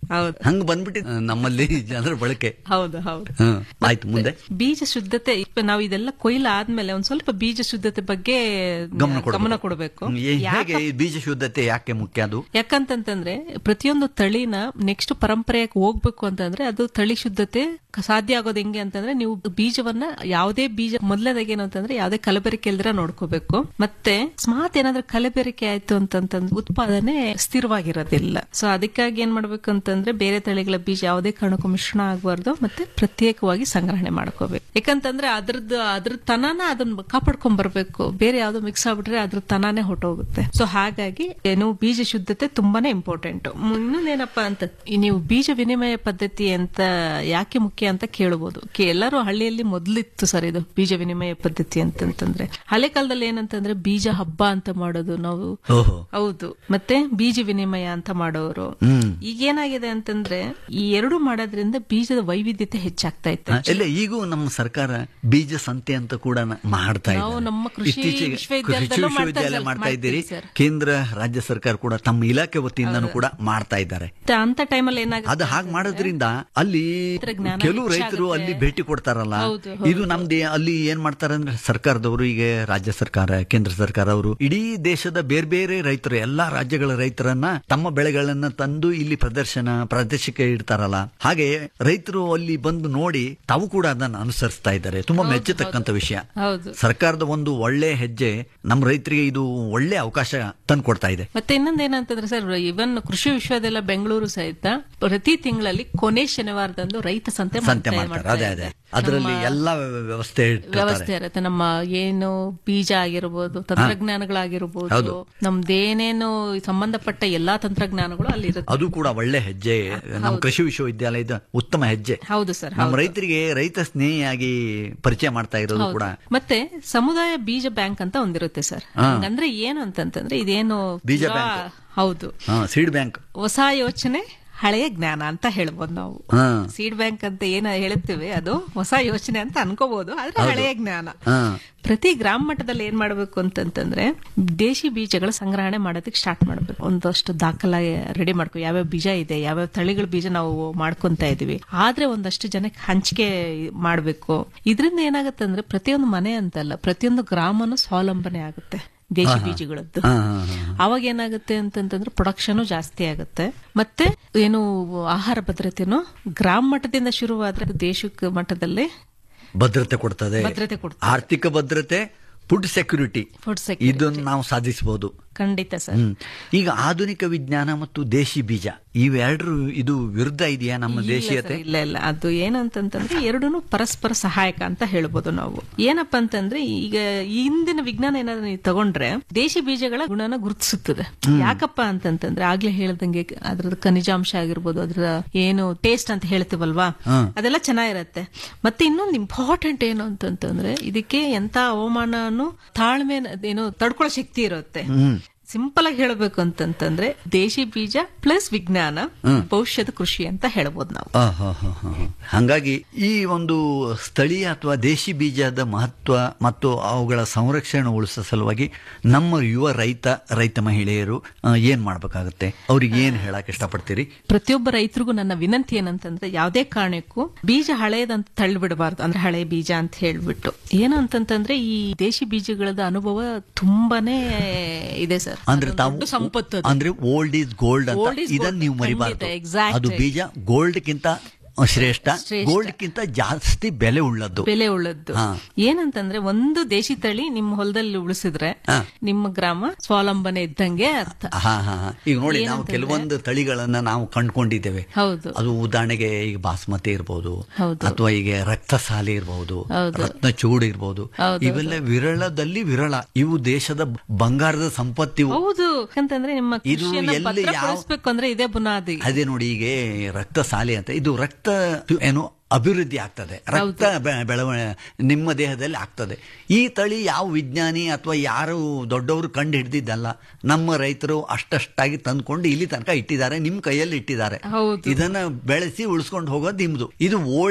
ಹೌದು ಹಂಗ ಬಂದ್ಬಿಟ್ಟು ನಮ್ಮಲ್ಲಿ ಜನರ ಬಳಕೆ ಹೌದು ಹೌದು ಹ್ಮ್ ಆಯ್ತು ಮುಂದೆ ಬೀಜ ಶುದ್ಧತೆ ಇಪ್ಪ ನಾವು ಇದೆಲ್ಲ ಕೊಯ್ಲು ಆದ್ಮೇಲೆ ಒಂದ್ ಸ್ವಲ್ಪ ಬೀಜ ಶುದ್ಧತೆ ಬಗ್ಗೆ ಗಮನ ಕೊಡ್ಬೇಕು. ಗಮನ ಕೊಡಬೇಕು ಹ್ಮ್, ಏ- ಹೇಗೆ ಈ ಬೀಜ ಶುದ್ಧತೆ ಯಾಕೆ ಮುಖ್ಯ ಅದು ಯಾಕಂತಂತಂದ್ರೆ ಪ್ರತಿಯೊಂದು ತಳಿನ ನೆಕ್ಸ್ಟ್ ಪರಂಪರೆಯಾಗಿ ಹೋಗ್ಬೇಕು ಅಂತಂದ್ರೆ ಅದು ತಳಿ ಶುದ್ಧತೆ ಕ- ಸಾಧ್ಯ ಆಗೋದು ಹೆಂಗೆ ಅಂತಂದ್ರೆ ನೀವು ಬೀಜವನ್ನ ಯಾವುದೇ ಬೀಜ ಮೊದಲನೇದಾಗಿ ಏನು ಅಂತಂದ್ರೆ ಯಾವುದೇ ಕಲಬೆರಕೆ ಇಲ್ದಿರ ನೋಡ್ಕೋಬೇಕು ಮತ್ತೆ ಸ್ಮಾತ್ ಏನಾದ್ರೂ ಕಲಬೆರಕೆ ಆಯ್ತು ಅಂತಂತಂದ್ರೆ ಉತ್ಪಾದನೆ ಸ್ಥಿರವಾಗಿರೋದಿಲ್ಲ ಸೊ ಅದಕ್ಕಾಗಿ ಏನ್ ಮಾಡ್ಬೇಕು ಅಂತಂದ್ರೆ ಬೇರೆ ತಳಿಗಳ ಬೀಜ ಯಾವುದೇ ಕಾರಣಕ್ಕೂ ಮಿಶ್ರಣ ಆಗಬಾರ್ದು ಮತ್ತೆ ಪ್ರತ್ಯೇಕವಾಗಿ ಸಂಗ್ರಹಣೆ ಮಾಡ್ಕೋಬೇಕು ಯಾಕಂತಂದ್ರೆ ಅದ್ರದ್ದು ಅದ್ರ ತನಾನ ಅದನ್ನ ಕಾಪಾಡ್ಕೊಂಡ್ ಬರ್ಬೇಕು ಬೇರೆ ಯಾವ್ದೋ ಮಿಕ್ಸ್ ಆಗ್ಬಿಟ್ರೆ ಅದ್ರ ತನಾನೇ ಹೊಟ್ಟೋಗುತ್ತೆ ಸೊ ಹಾಗಾಗಿ ಏನು ಬೀಜ ಶುದ್ಧತೆ ತುಂಬಾನೇ ಇಂಪಾರ್ಟೆಂಟ್ ಇನ್ನೊಂದೇನಪ್ಪಾ ಅಂತ ಈ ನೀವು ಬೀಜ ವಿನಿಮಯ ಪದ್ಧತಿ ಅಂತ ಯಾಕೆ ಮುಖ್ಯ ಅಂತ ಕೇಳಬಹುದು ಕೆ- ಎಲ್ಲರೂ ಹಳ್ಳಿಯಲ್ಲಿ ಮೊದ್ಲಿತ್ತು ಸರ್ ಇದು ಬೀಜ ವಿನಿಮಯ ಪದ್ಧತಿ ಅಂತಂತಂದ್ರೆ ಹಳೆ ಕಾಲದಲ್ಲಿ ಏನಂತಂದ್ರೆ ಬೀಜ ಹಬ್ಬ ಅಂತ ಮಾಡೋದು ನಾವು ಓಹೋ ಹೌದು ಮತ್ತೆ ಬೀಜ ವಿನಿಮಯ ಅಂತ ಮಾಡೋರು ಹ್ಮ್ ಈಗ ಏನಾಗಿದೆ ಅಂತಂದ್ರೆ ಈ ಎರಡು ಮಾಡೋದ್ರಿಂದ ಬೀಜದ ವೈವಿಧ್ಯತೆ ಹೆಚ್ಚಾಗ್ತಾ ಇತ್ತು ಹ, ಇಲ್ಲ ಈಗೂ ನಮ್ಮ ಸರ್ಕಾರ ಬೀಜ ಸಂತೆ ಅಂತ ಕೂಡ ನ- ಮಾಡ್ತಾ ನಾವು ಇದ್ದಾರೆ. ನಮ್ಮ ಕೃಷಿ ಇತ್ತೀಚೆಗೆ ವಿಶ್ವವಿದ್ಯಾಲಯದಲ್ಲೂ ಕೃಷಿ ವಿಶ್ವವಿದ್ಯಾಲಯ ಮಾಡ್ತಾ ಮಾಡ್ತಾ ಇದ್ದೀರಿ ಮಾಡ್ತೀವಿ ಸರ್. ಕೇಂದ್ರ ರಾಜ್ಯ ಸರ್ಕಾರ ಕೂಡ ತಮ್ಮ ಇಲಾಖೆ ವತಿಯಿಂದನೂ ಕೂಡ ಮಾಡ್ತಾ ಇದ್ದಾರೆ ಮತ್ತೆ ಅಂತ ಟೈಮಲ್ಲಿ ಏನಾಗುತ್ತೆ ಅದು ಹಾಗೆ ಮಾಡೋದ್ರಿಂದ ಅಲ್ಲಿ ತಂತ್ರಜ್ಞಾನ ಕೆಲವು ರೈತರು ಹೆಚ್ಚಾಗುತ್ತೆ. ಅಲ್ಲಿ ಭೇಟಿ ಕೊಡ್ತಾರಲ್ಲ ಹೌದು, ಇದು ನಮ್ದು ಅಲ್ಲಿ ಏನ್ ಮಾಡ್ತಾರೆ ಅಂದ್ರೆ ಸರ್ಕಾರದವರು ಈಗ ರಾಜ್ಯ ಸರ್ಕಾರ ಕೇಂದ್ರ ಸರ್ಕಾರ ಅವರು ಇಡೀ ದೇಶದ ಬೇರೆ ಬೇರೆ ರೈತರು ಎಲ್ಲಾ ರಾಜ್ಯಗಳ ರೈತರನ್ನ ತಮ್ಮ ಬೆಳೆಗಳನ್ನ ತಂದು ಇಲ್ಲಿ ಪ್ರದರ್ಶನ ಪ್ರದರ್ಶಕ್ಕೆ ಇಡ್ತಾರಲ್ಲ ಹಾಗೆ ರೈತರು ಅಲ್ಲಿ ಬಂದು ನೋಡಿ ತಾವು ಕೂಡ ಅದನ್ನ ಅನುಸರಿಸ್ತಾ ಇದ್ದಾರೆ ತುಂಬಾ ಮೆಚ್ಚತಕ್ಕಂತ ವಿಷಯ ಹೌದು ಸರ್ಕಾರದ ಒಂದು ಒಳ್ಳೆ ಹೆಜ್ಜೆ ನಮ್ಮ ರೈತರಿಗೆ ಇದು ಒಳ್ಳೆ ಅವಕಾಶ ತಂದು ಕೊಡ್ತಾ ಇದೆ ಮತ್ತೆ ಇನ್ನೊಂದ್ ಏನಂತಂದ್ರೆ ಸರ್ ಇವನ್ ಕೃಷಿ ವಿಶ್ವವಿದ್ಯಾಲಯ ಬೆಂಗಳೂರು ಸಹಿತ ಪ್ರತಿ ತಿಂಗಳಲ್ಲಿ ಕೊನೆ ಶನಿವಾರದಂದು ರೈತ ಸಂತೆ ಸಂತೆ ಮಾಡ್ತಾ- ಮಾಡ್ತಾರೆ ಮಾಡ್ತಾ ಅದೇ ಇದೆ. ಅದೇ ಅದರಲ್ಲಿ ನಮ್ಮ ಎಲ್ಲ ವ್ಯವಸ್ಥೆ ಇಟ್ಟಿರ್ತಾರೆ ವ್ಯವಸ್ಥೆ ಇರುತ್ತೆ ನಮ್ಮ ಏನು ಬೀಜ ಆಗಿರ್ಬೋದು ತಂತ್ರಜ್ಞಾನಗಳಾಗಿರ್ಬೋದು ಹೌದು. ನಮ್ದೇನೇನು ಸಂಬಂಧಪಟ್ಟ ಎಲ್ಲಾ ತಂತ್ರಜ್ಞಾನಗಳು ಅಲ್ಲಿ ಇರುತ್ತೆ ಅದು ಕೂಡ ಒಳ್ಳೆ ಹೆಜ್ಜೆ ನಮ್ಮ ಕೃಷಿ ವಿಶ್ವವಿದ್ಯಾಲಯದ ಉತ್ತಮ ಹೆಜ್ಜೆ ಹೌದು ಸರ್ ನಮ್ಮ ರೈತರಿಗೆ ರೈತ ಸ್ನೇಹಿಯಾಗಿ ಪರಿಚಯ ಮಾಡ್ತಾ ಇರೋದು ಕೂಡ ಮತ್ತೆ ಸಮುದಾಯ ಬೀಜ ಬ್ಯಾಂಕ್ ಅಂತ ಒಂದಿರುತ್ತೆ ಸರ್ ಅಂದ್ರೆ ಏನು ಅಂತಂತಂದ್ರೆ ಇದೇನು ಬೀಜ ಪುರಾ- ಬ್ಯಾಂಕ್. ಹೌದು ಸೀಡ್ ಬ್ಯಾಂಕ್ ಹೊಸ ಯೋಚನೆ ಹಳೆಯ ಜ್ಞಾನ ಅಂತ ಹೇಳ್ಬೋದು ನಾವು ಹಾ ಸೀಡ್ ಬ್ಯಾಂಕ್ ಅಂತ ಏನ ಹೇಳ್ತೀವಿ ಅದು ಹೊಸ ಯೋಚನೆ ಅಂತ ಅನ್ಕೋಬಹುದು ಆದ್ರೆ ಹಳೆಯ ಜ್ಞಾನ ಹಾ ಪ್ರತಿ ಗ್ರಾಮ ಮಟ್ಟದಲ್ಲಿ ಏನ್ ಮಾಡ್ಬೇಕು ಅಂತಂತಂದ್ರೆ ದೇಶಿ ಬೀಜಗಳ ಸಂಗ್ರಹಣೆ ಮಾಡೋದಕ್ಕೆ ಸ್ಟಾರ್ಟ್ ಮಾಡ್ಬೇಕು ಒಂದಷ್ಟು ದಾಖಲೆ ರೆಡಿ ಮಾಡ್ಕೊ ಯಾವ್ಯಾವ ಬೀಜ ಇದೆ ಯಾವ್ಯಾವ ತಳಿಗಳ ಬೀಜ ನಾವು ಮಾಡ್ಕೊಂತ ಇದೀವಿ ಆದ್ರೆ ಒಂದಷ್ಟು ಜನಕ್ಕೆ ಹಂಚಿಕೆ ಮಾಡ್ಬೇಕು ಇದರಿಂದ ಏನಾಗುತ್ತೆ ಅಂದ್ರೆ ಪ್ರತಿಯೊಂದು ಮನೆ ಅಂತಲ್ಲ ಪ್ರತಿಯೊಂದು ಗ್ರಾಮನು ಸ್ವಾವಲಂಬನೆ ಆಗುತ್ತೆ ದೇಶಿ ಬೀಜಗಳದ್ದು ಹಾ, ಹಾ, ಹಾ. ಅವಾಗ ಏನಾಗುತ್ತೆ ಅಂತಂತಂದ್ರೆ ಪ್ರೊಡಕ್ಷನ್ ಜಾಸ್ತಿ ಆಗುತ್ತೆ ಮತ್ತೆ ಏನು ಆಹಾರ ಭದ್ರತೆನೂ ಗ್ರಾಮ ಮಟ್ಟದಿಂದ ಶುರುವಾದ್ರೆ ದೇಶಕ್ಕೆ ಮಟ್ಟದಲ್ಲಿ ಭದ್ರತೆ ಕೊಡ್ತದೆ ಭದ್ರತೆ ಕೊಡ್ತದೆ. ಆರ್ಥಿಕ ಭದ್ರತೆ ಫುಡ್ ಸೆಕ್ಯೂರಿಟಿ ಫುಡ್ ಸೆಕ್ಯೂರಿಟಿ ಇದನ್ನು ನಾವು ಸಾಧಿಸಬಹುದು ಖಂಡಿತ ಸರ್ ಹ್ಮ್ ಈಗ ಆಧುನಿಕ ವಿಜ್ಞಾನ ಮತ್ತು ದೇಶಿ ಬೀಜ ಇವೆರಡರು ಇದು ವಿರುದ್ಧ ಇದೆಯಾ ನಮ್ಮ ಇಲ್ಲ ದೇಶೀಯತೆ ಸರ್, ಇಲ್ಲ ಇಲ್ಲ ಅದು ಏನಂತಂತಂದ್ರೆ ಎರಡೂನು ಪರಸ್ಪರ ಸಹಾಯಕ ಅಂತ ಹೇಳ್ಬೋದು ನಾವು ಏನಪ್ಪಾ ಅಂತಂದ್ರೆ ಈಗ ಇಂದಿನ ವಿಜ್ಞಾನ ಏನಾದ್ರು ನೀವು ತಗೊಂಡ್ರೆ ದೇಶಿ ಬೀಜಗಳ ಗುಣನ ಗುರುತಿಸುತ್ತದೆ ಯಾಕಪ್ಪ ಅಂತಂತಂದ್ರೆ ಆಗ್ಲೇ ಹೇಳ್ದಂಗೆ ಅದ್ರದ್ದು ಖನಿಜಾಂಶ ಆಗಿರ್ಬೋದು ಅದ್ರ ಏನು ಟೇಸ್ಟ್ ಅಂತ ಹೇಳ್ತೀವಲ್ವಾ ಹ್ಮ್. ಅದೆಲ್ಲ ಚೆನ್ನಾಗಿರತ್ತೆ ಮತ್ತೆ ಇನ್ನೊಂದು ಇಂಪಾರ್ಟೆಂಟ್ ಏನು ಅಂತಂತಂದ್ರೆ ಇದಕ್ಕೆ ಎಂತ ಹವಾಮಾನನು ತಾಳ್ಮೆ ಏನು ತಡ್ಕೊಳ್ಳೋ ಶಕ್ತಿ ಇರುತ್ತೆ ಹ್ಮ್ ಸಿಂಪಲ್ ಆಗಿ ಹೇಳಬೇಕು ಅಂತಂತಂದ್ರೆ ದೇಶಿ ಬೀಜ ಪ್ಲಸ್ ವಿಜ್ಞಾನ ಭವಿಷ್ಯದ ಕೃಷಿ ಅಂತ ಹೇಳ್ಬೋದು ನಾವು ಆ, ಹ, ಹ, ಹ, ಹ. ಹಂಗಾಗಿ ಈ ಒಂದು ಸ್ಥಳೀಯ ಅಥವಾ ದೇಶಿ ಬೀಜದ ಮಹತ್ವ ಮತ್ತು ಅವುಗಳ ಸಂರಕ್ಷಣೆ ಉಳಿಸೋ ಸಲುವಾಗಿ ನಮ್ಮ ಯುವ ರೈತ ರೈತ ಮಹಿಳೆಯರು ಆ, ಏನ್ ಮಾಡ್ಬೇಕಾಗತ್ತೆ ಅವ್ರಿಗೆ ಏನ್ ಹೇಳಕ್ ಇಷ್ಟಪಡ್ತೀರಿ ಪ್ರತಿಯೊಬ್ಬ ರೈತರಿಗೂ ನನ್ನ ವಿನಂತಿ ಏನಂತಂದ್ರೆ ಯಾವುದೇ ಕಾರಣಕ್ಕೂ ಬೀಜ ಹಳೇದಂತ ತಳ್ಳಿಬಿಡಬಾರ್ದು ಅಂದ್ರೆ ಹಳೆ ಬೀಜ ಅಂತ ಹೇಳ್ಬಿಟ್ಟು ಏನು ಅಂತಂತಂದ್ರೆ ಈ ದೇಶಿ ಬೀಜಗಳದ ಅನುಭವ ತುಂಬಾನೇ ಇದೆ ಸರ್ ಅಂದ್ರೆ ಅದೊಂದು ತಾವು ದೊಡ್ಡ ಸಂಪತ್ತು ಅದು. ಅಂದ್ರೆ ಓಲ್ಡ್ ಈಸ್ ಗೋಲ್ಡ್ Old ಅಂತ is ಇದನ್ನ gold. ನೀವು ಮರಿಬಾರ್ದು ಖಂಡಿತ, exact. ಅದು ಬೀಜ ಗೋಲ್ಡ್ ಕಿಂತ ಶ್ರೇಷ್ಠ ಶ್ರೇಷ್ಠ. ಗೋಲ್ಡ್ ಕಿಂತ ಜಾಸ್ತಿ ಬೆಲೆ ಉಳ್ಳದ್ದು ಬೆಲೆ ಉಳ್ಳದ್ದು ಹಾ. ಏನಂತಂದ್ರೆ ಒಂದು ದೇಶಿ ತಳಿ ನಿಮ್ಮ ಹೊಲದಲ್ಲಿ ಉಳಿಸಿದ್ರೆ ಹಾ. ನಿಮ್ಮ ಗ್ರಾಮ ಸ್ವಾವಲಂಬನೆ ಇದ್ದಂಗೆ ಅರ್ಥ ಹಾ ಹಾ ಹಾ. ಈಗ ನೋಡಿ ನಾವು ಏನಂತಂದ್ರೆ- ಕೆಲವೊಂದು ತಳಿಗಳನ್ನ ನಾವು ಕಂಡ್ಕೊಂಡಿದ್ದೇವೆ ಹೌದು ಅದು ಉದಾಹರಣೆಗೆ ಈಗ ಬಾಸ್ಮತಿ ಇರ್ಬೋದು ಹೌದು. ಅಥವಾ ಈಗ ರಕ್ತಸಾಲಿ ಇರ್ಬೋದು ಹೌದು. ರತ್ನ ಚೂಡ್ ಇರ್ಬೋದು ಹೌದು, ಇವೆಲ್ಲ ವಿರಳದಲ್ಲಿ ವಿರಳ ಇವು ದೇಶದ ಬಂಗಾರದ ಸಂಪತ್ತಿವು ಹೌದು ಯಾಕಂತಂದ್ರೆ ನಿಮ್ಮ ಇದು ಕೃಷಿಯನ್ನ ಎಲ್ಲಿ ಯಾವ- ಭದ್ರಪಡಿಸ್ಬೇಕು ಅಂದ್ರೆ ಇದೇ ಬುನಾದಿ ಅದೇ ನೋಡಿ ಈಗ ರಕ್ತಸಾಲಿ ಅಂತ ಇದು ರಕ್ತ ಏನು ಅಭಿವೃದ್ಧಿ ಆಗ್ತದೆ ರಕ್ತ ಬೆ- ಬೆಳವಣಿಗೆ ನಿಮ್ಮ ದೇಹದಲ್ಲಿ ಆಗ್ತದೆ ಈ ತಳಿ ಯಾವ ವಿಜ್ಞಾನಿ ಅಥವಾ ಯಾರು ದೊಡ್ಡವರು ಕಂಡು ಹಿಡ್ದಿದ್ದಲ್ಲ ನಮ್ಮ ರೈತರು ಅಷ್ಟಷ್ಟಾಗಿ ತಂದ್ಕೊಂಡು ಇಲ್ಲಿ ತನಕ ಇಟ್ಟಿದ್ದಾರೆ ನಿಮ್ಮ ಕೈಯಲ್ಲಿ ಇಟ್ಟಿದ್ದಾರೆ ಹೌದು. ಇದನ್ನ ಬೆಳೆಸಿ ಉಳಿಸ್ಕೊಂಡು ಹೋಗೋದು ನಿಮ್ದು ಇದು ಓಲ್ಡ್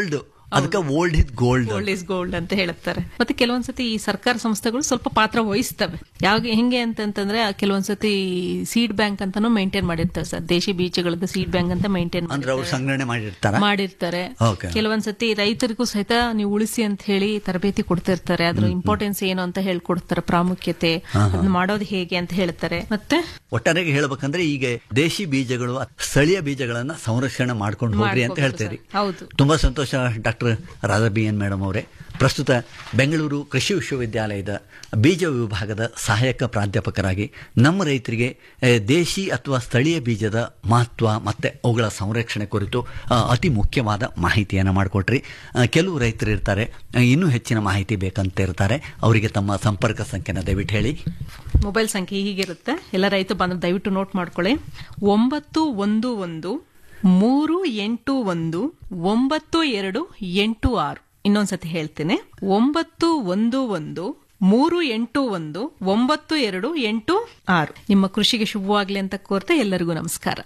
ಅದಕ್ಕೆ old is gold gold is gold ಅಂತ ಹೇಳ್ತಾರೆ ಮತ್ತೆ ಕೆಲವೊಂದ್ಸತಿ ಈ ಸರ್ಕಾರ ಸಂಸ್ಥೆಗಳು ಸ್ವಲ್ಪ ಪಾತ್ರ ವಹಿಸ್ತವೆ ಯಾವಾಗ ಹೆಂಗೆ ಅಂತಂತಂದ್ರೆ ಆ ಕೆಲವೊಂದ್ಸತಿ ಸೀಡ್ ಬ್ಯಾಂಕ್ ಅಂತಾನು ಮೇಂಟೈನ್ ಮಾಡಿರ್ತಾರೆ ಸರ್ ದೇಶಿ ಬೀಜಗಳದ್ದು ಸೀಡ್ ಬ್ಯಾಂಕ್ ಅಂತ ಮೇಂಟೈನ್ ಅಂದ್ರೆ ಅವ್ರು ಸಂಗ್ರಹಣೆ ಮಾಡಿರ್ತಾರ ಮಾಡಿರ್ತಾರೆ Okay. ಕೆಲವೊಂದ್ಸತಿ ರೈತರಿಗೂ ಸಹಿತ ನೀವು ಉಳಿಸಿ ಅಂತ ಹೇಳಿ ತರಬೇತಿ ಕೊಡ್ತಿರ್ತಾರೆ ಅದ್ರ ಇಂಪಾರ್ಟೆನ್ಸ್ ಏನು ಅಂತ ಹೇಳ್ಕೊಡ್ತಾರೆ ಪ್ರಾಮುಖ್ಯತೆ ಅದನ್ನ ಮಾಡೋದು ಹೇಗೆ ಅಂತ ಹೇಳ್ತಾರೆ ಮತ್ತೆ ಒಟ್ಟಾರೆಯಾಗಿ ಹೇಳ್ಬೇಕಂದ್ರೆ ಈಗ ದೇಶಿ ಬೀಜಗಳು ಸ್ಥಳೀಯ ಬೀಜಗಳನ್ನ ಸಂರಕ್ಷಣೆ ಮಾಡ್ಕೊಂಡು ಹೋಗ್ರಿ ಅಂತ ಮಾಡ್ಕೋಬೇಕು ಹೇಳ್ತೀರಿ ಸರ್. ಹೌದು. ತುಂಬಾ ಸಂತೋಷ doctor Radha B N madam ಅವರೇ ಪ್ರಸ್ತುತ ಬೆಂಗಳೂರು ಕೃಷಿ ವಿಶ್ವವಿದ್ಯಾಲಯದ ಬೀಜ ವಿಭಾಗದ ಸಹಾಯಕ ಪ್ರಾಧ್ಯಾಪಕರಾಗಿ ನಮ್ಮ ರೈತರಿಗೆ ಆ, ದೇಶಿ ಅಥವಾ ಸ್ಥಳೀಯ ಬೀಜದ ಮಹತ್ವ ಮತ್ತೆ ಅವುಗಳ ಸಂರಕ್ಷಣೆ ಕುರಿತು ಆ, ಅತಿ ಮುಖ್ಯವಾದ ಮಾಹಿತಿಯನ್ನು ಮಾಡಿಕೊಟ್ರಿ ಆ, ಕೆಲವು ರೈತರು ಇರ್ತಾರೆ ಆ, ಇನ್ನೂ ಹೆಚ್ಚಿನ ಮಾಹಿತಿ ಬೇಕಂತ ಇರ್ತಾರೆ ಅವರಿಗೆ ತಮ್ಮ ಸಂಪರ್ಕ ಸಂಖ್ಯೆನ ದಯವಿಟ್ಟು ಹೇಳಿ ಮೊಬೈಲ್ ಸಂಖ್ಯೆ ಹೀಗಿರುತ್ತೆ ಎಲ್ಲ ರೈತ ಬಂದ್ರೆ ದಯವಿಟ್ಟು ನೋಟ್ ಮಾಡ್ಕೊಳ್ಳಿ ಒಂಬತ್ತು ಒಂದು ಒಂದು ಮೂರು ಎಂಟು ಒಂದು ಒಂಬತ್ತು ಎರಡು ಎಂಟು ಆರು ಇನ್ನೊಂದ್ಸತಿ ಹೇಳ್ತೇನೆ ಒಂಬತ್ತು ಒಂದು ಒಂದು ಮೂರು ಎಂಟು ಒಂದು ಒಂಬತ್ತು ಎರಡು ಎಂಟು ಆರು ನಿಮ್ಮ ಕೃಷಿಗೆ ಶುಭವಾಗ್ಲಿ ಅಂತ ಕೋರ್ತಾ ಎಲ್ಲರಿಗೂ ನಮಸ್ಕಾರ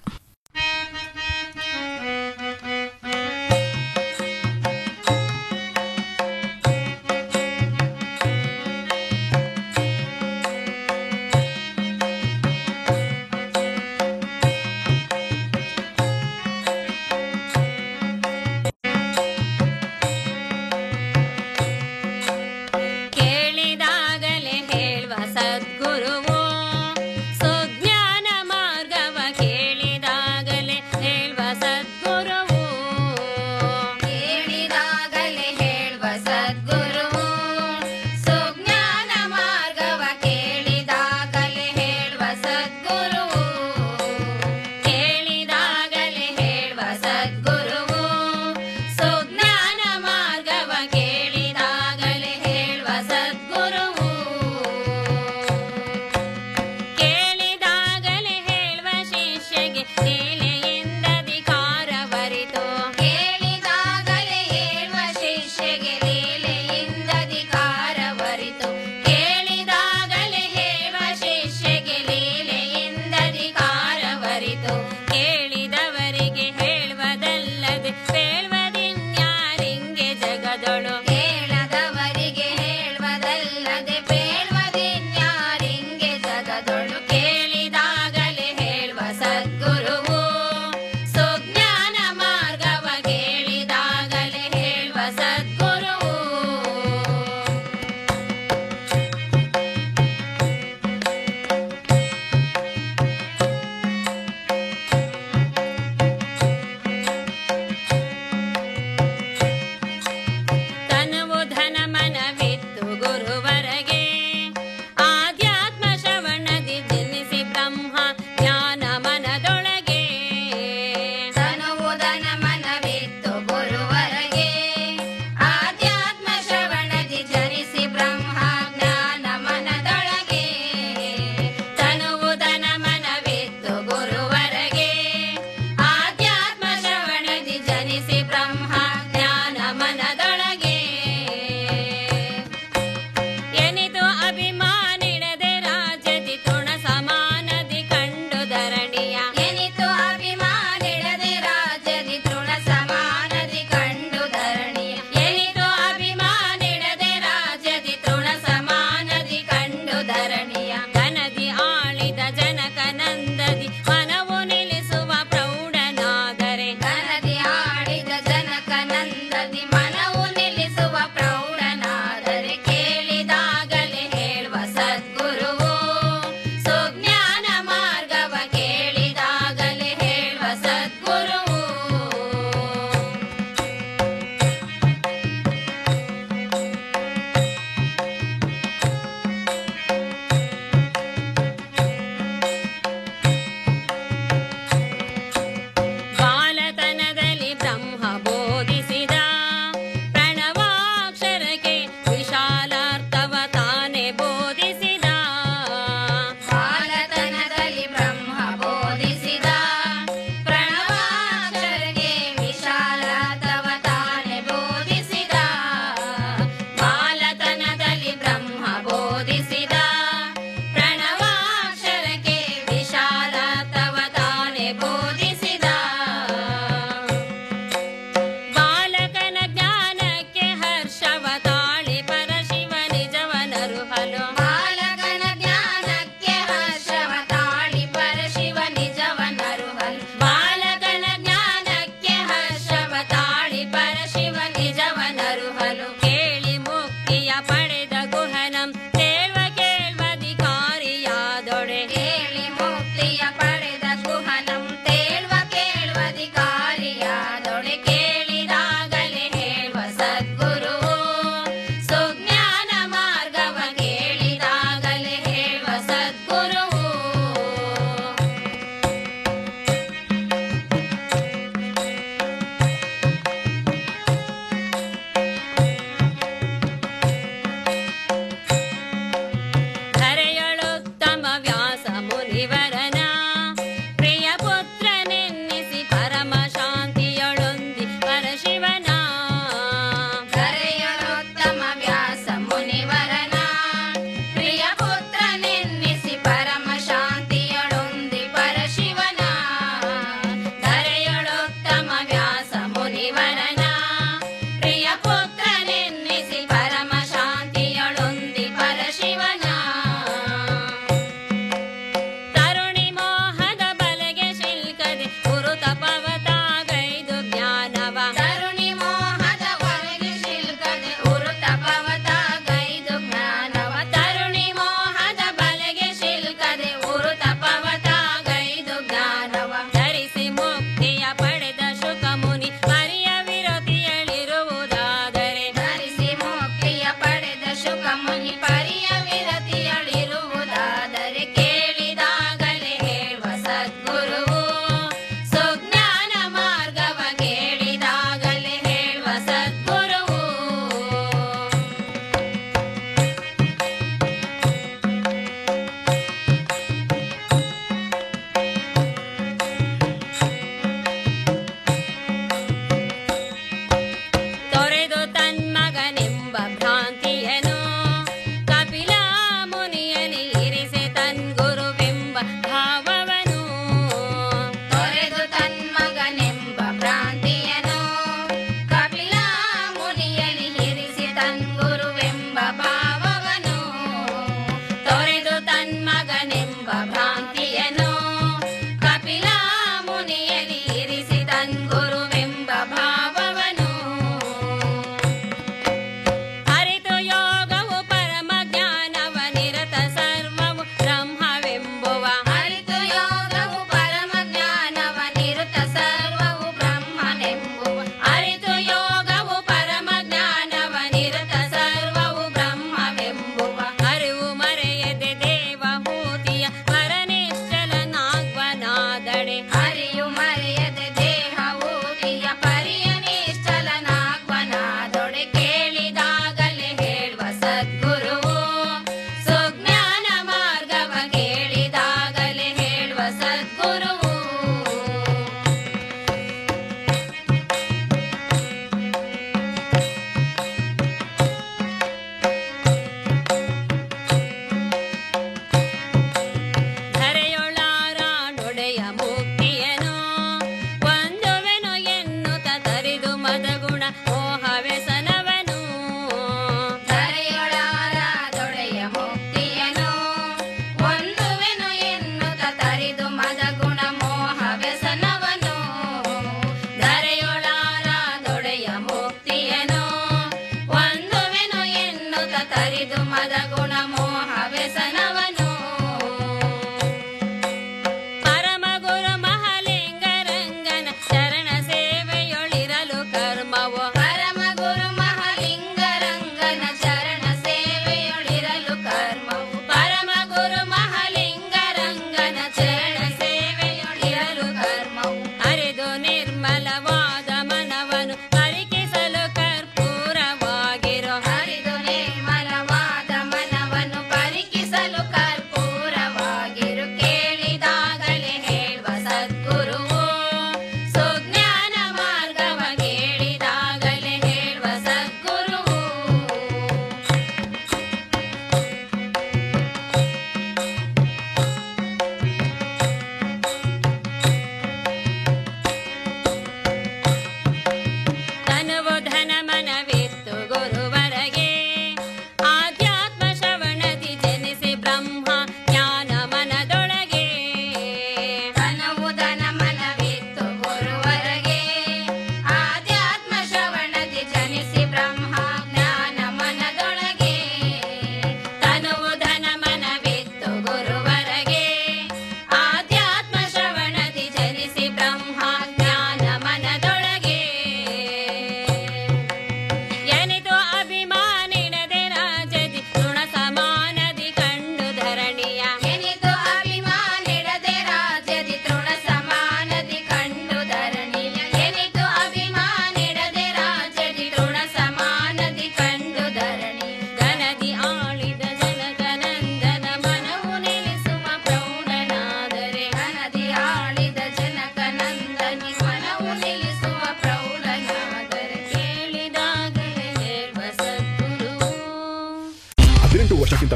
ಕೇಳಿದಾಗಲೇ ಹೇಳುವ ಸದ್ಗುರುವು ಸುಜ್ಞಾನ ಮಾರ್ಗವ ಕೇಳಿದಾಗಲೇ ಹೇಳುವ ಸದ್ಗುರುವು ಕೇಳಿದಾಗಲೇ ಹೇಳುವ ಸದ್ಗುರುವು ಸುಜ್ಞಾನ ಮಾರ್ಗವ ಕೇಳಿದಾಗಲೇ ಹೇಳುವ ಸದ್ಗುರುವು ಕೇಳಿದಾಗಲೇ ಹೇಳುವ ಸದ್ಗುರುವು ಸುಜ್ಞಾನ ಮಾರ್ಗವ ಕೇಳಿದಾಗಲೇ ಹೇಳುವ ಸದ್ಗುರುವು ಕೇಳಿದಾಗಲೇ ಹೇಳುವ ಶಿಷ್ಯಗೆ ಲೀಲೆಯಿಂದಧಿಕಾರ ಬರಿತು ಕೇಳಿದಾಗಲೇ ಹೇಳುವ ಶಿಷ್ಯಗೆ ಲೀಲೆಯಿಂದಧಿಕಾರ ಬರಿತು ಕೇಳಿದಾಗಲೇ ಹೇಳುವ ಶಿಷ್ಯಗೆ ಲೀಲೆಯಿಂದಧಿಕಾರ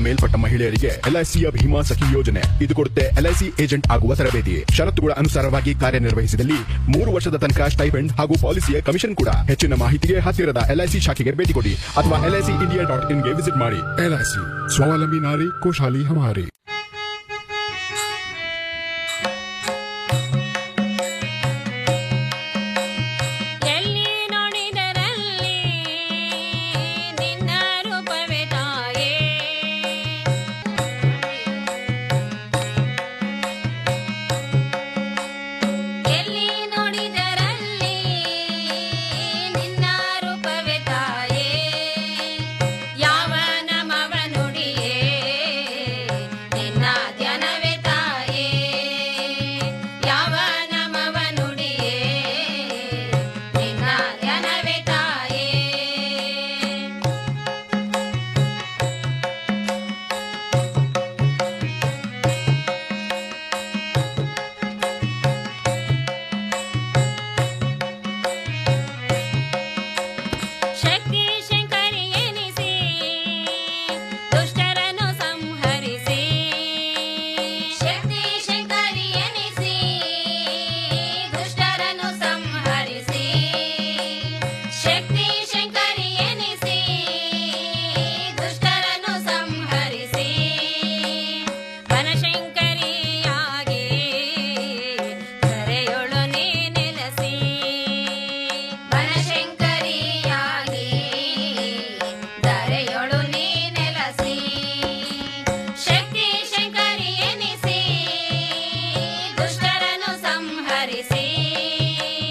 ಮೇಲ್ಪಟ್ಟ ಮಹಿಳೆಯರಿಗೆ ಎಲ್ಐಸಿಯ ಭೀಮಾ ಸಖಿ ಯೋಜನೆ ಇದು ಕೊಡುತ್ತೆ ಎಲ್ಐಸಿ ಏಜೆಂಟ್ ಆಗುವ ತರಬೇತಿ ಷರತ್ತುಗಳ ಅನುಸಾರವಾಗಿ ಕಾರ್ಯನಿರ್ವಹಿಸಿದಲ್ಲಿ ಮೂರು ವರ್ಷದ ತನಕ ಸ್ಟೈಪೆಂಡ್ ಹಾಗೂ ಪಾಲಿಸಿಯ ಕಮಿಷನ್ ಕೂಡ ಹೆಚ್ಚಿನ ಮಾಹಿತಿಗೆ ಹತ್ತಿರದ ಎಲ್ಐಸಿ ಶಾಖೆಗೆ ಭೇಟಿ ಕೊಡಿ ಅಥವಾ ಎಲ್ಐಸಿ ಇಂಡಿಯಾ ಡಾಟ್ ಇನ್ಗೆ ವಿಸಿಟ್ ಮಾಡಿ ಎಲ್ಐಸಿ ಸ್ವಾವಲಂಬಿ ನಾರಿ ಖುಷಾಲಿ ಹಮಾರಿ ಎಲ್ಲಿ ನೋಡಿದರಲ್ಲಿ ನಿನ್ನ ರೂಪವೇ ತಾಯೇ ಎಲ್ಲಿ ನೋಡಿದರಲ್ಲಿ ನಿನ್ನ ರೂಪವೇ ತಾಯೇ ಯಾವ ನಮವ ನುಡಿಯೇ ನಿನ್ನ ಧ್ಯಾನವೇ ತಾಯೇ ಯಾವ ನಮವ ನುಡಿಯೇ ನಿನ್ನ ಧ್ಯಾನವೇ ತಾಯೇ ಶಕ್ತಿ ಶಂಕರಿ ಎನಿಸಿ ದುಷ್ಟರನ್ನು ಸಂಹರಿಸಿ ಶಕ್ತಿ ಶಂಕರಿ ಎನಿಸಿ ದುಷ್ಟರನ್ನು ಸಂಹರಿಸಿ ಶಕ್ತಿ ಶಂಕರಿ ಎನಿಸಿ ದುಷ್ಟರನ್ನು ಸಂಹರಿಸಿ ಬನಶಂಕರಿಯಾಗಿ ಕರೆಯೊಳು ನೀ ನೆಲೆಸಿ ಬನಶಂಕರಿಯಾಗಿ ಧರೆಯೊಳು ನೀ ನೆಲೆಸಿ ಶಕ್ತಿ ಶಂಕರಿ ಎನಿಸಿ ದುಷ್ಟರನ್ನು ಸಂಹರಿಸಿ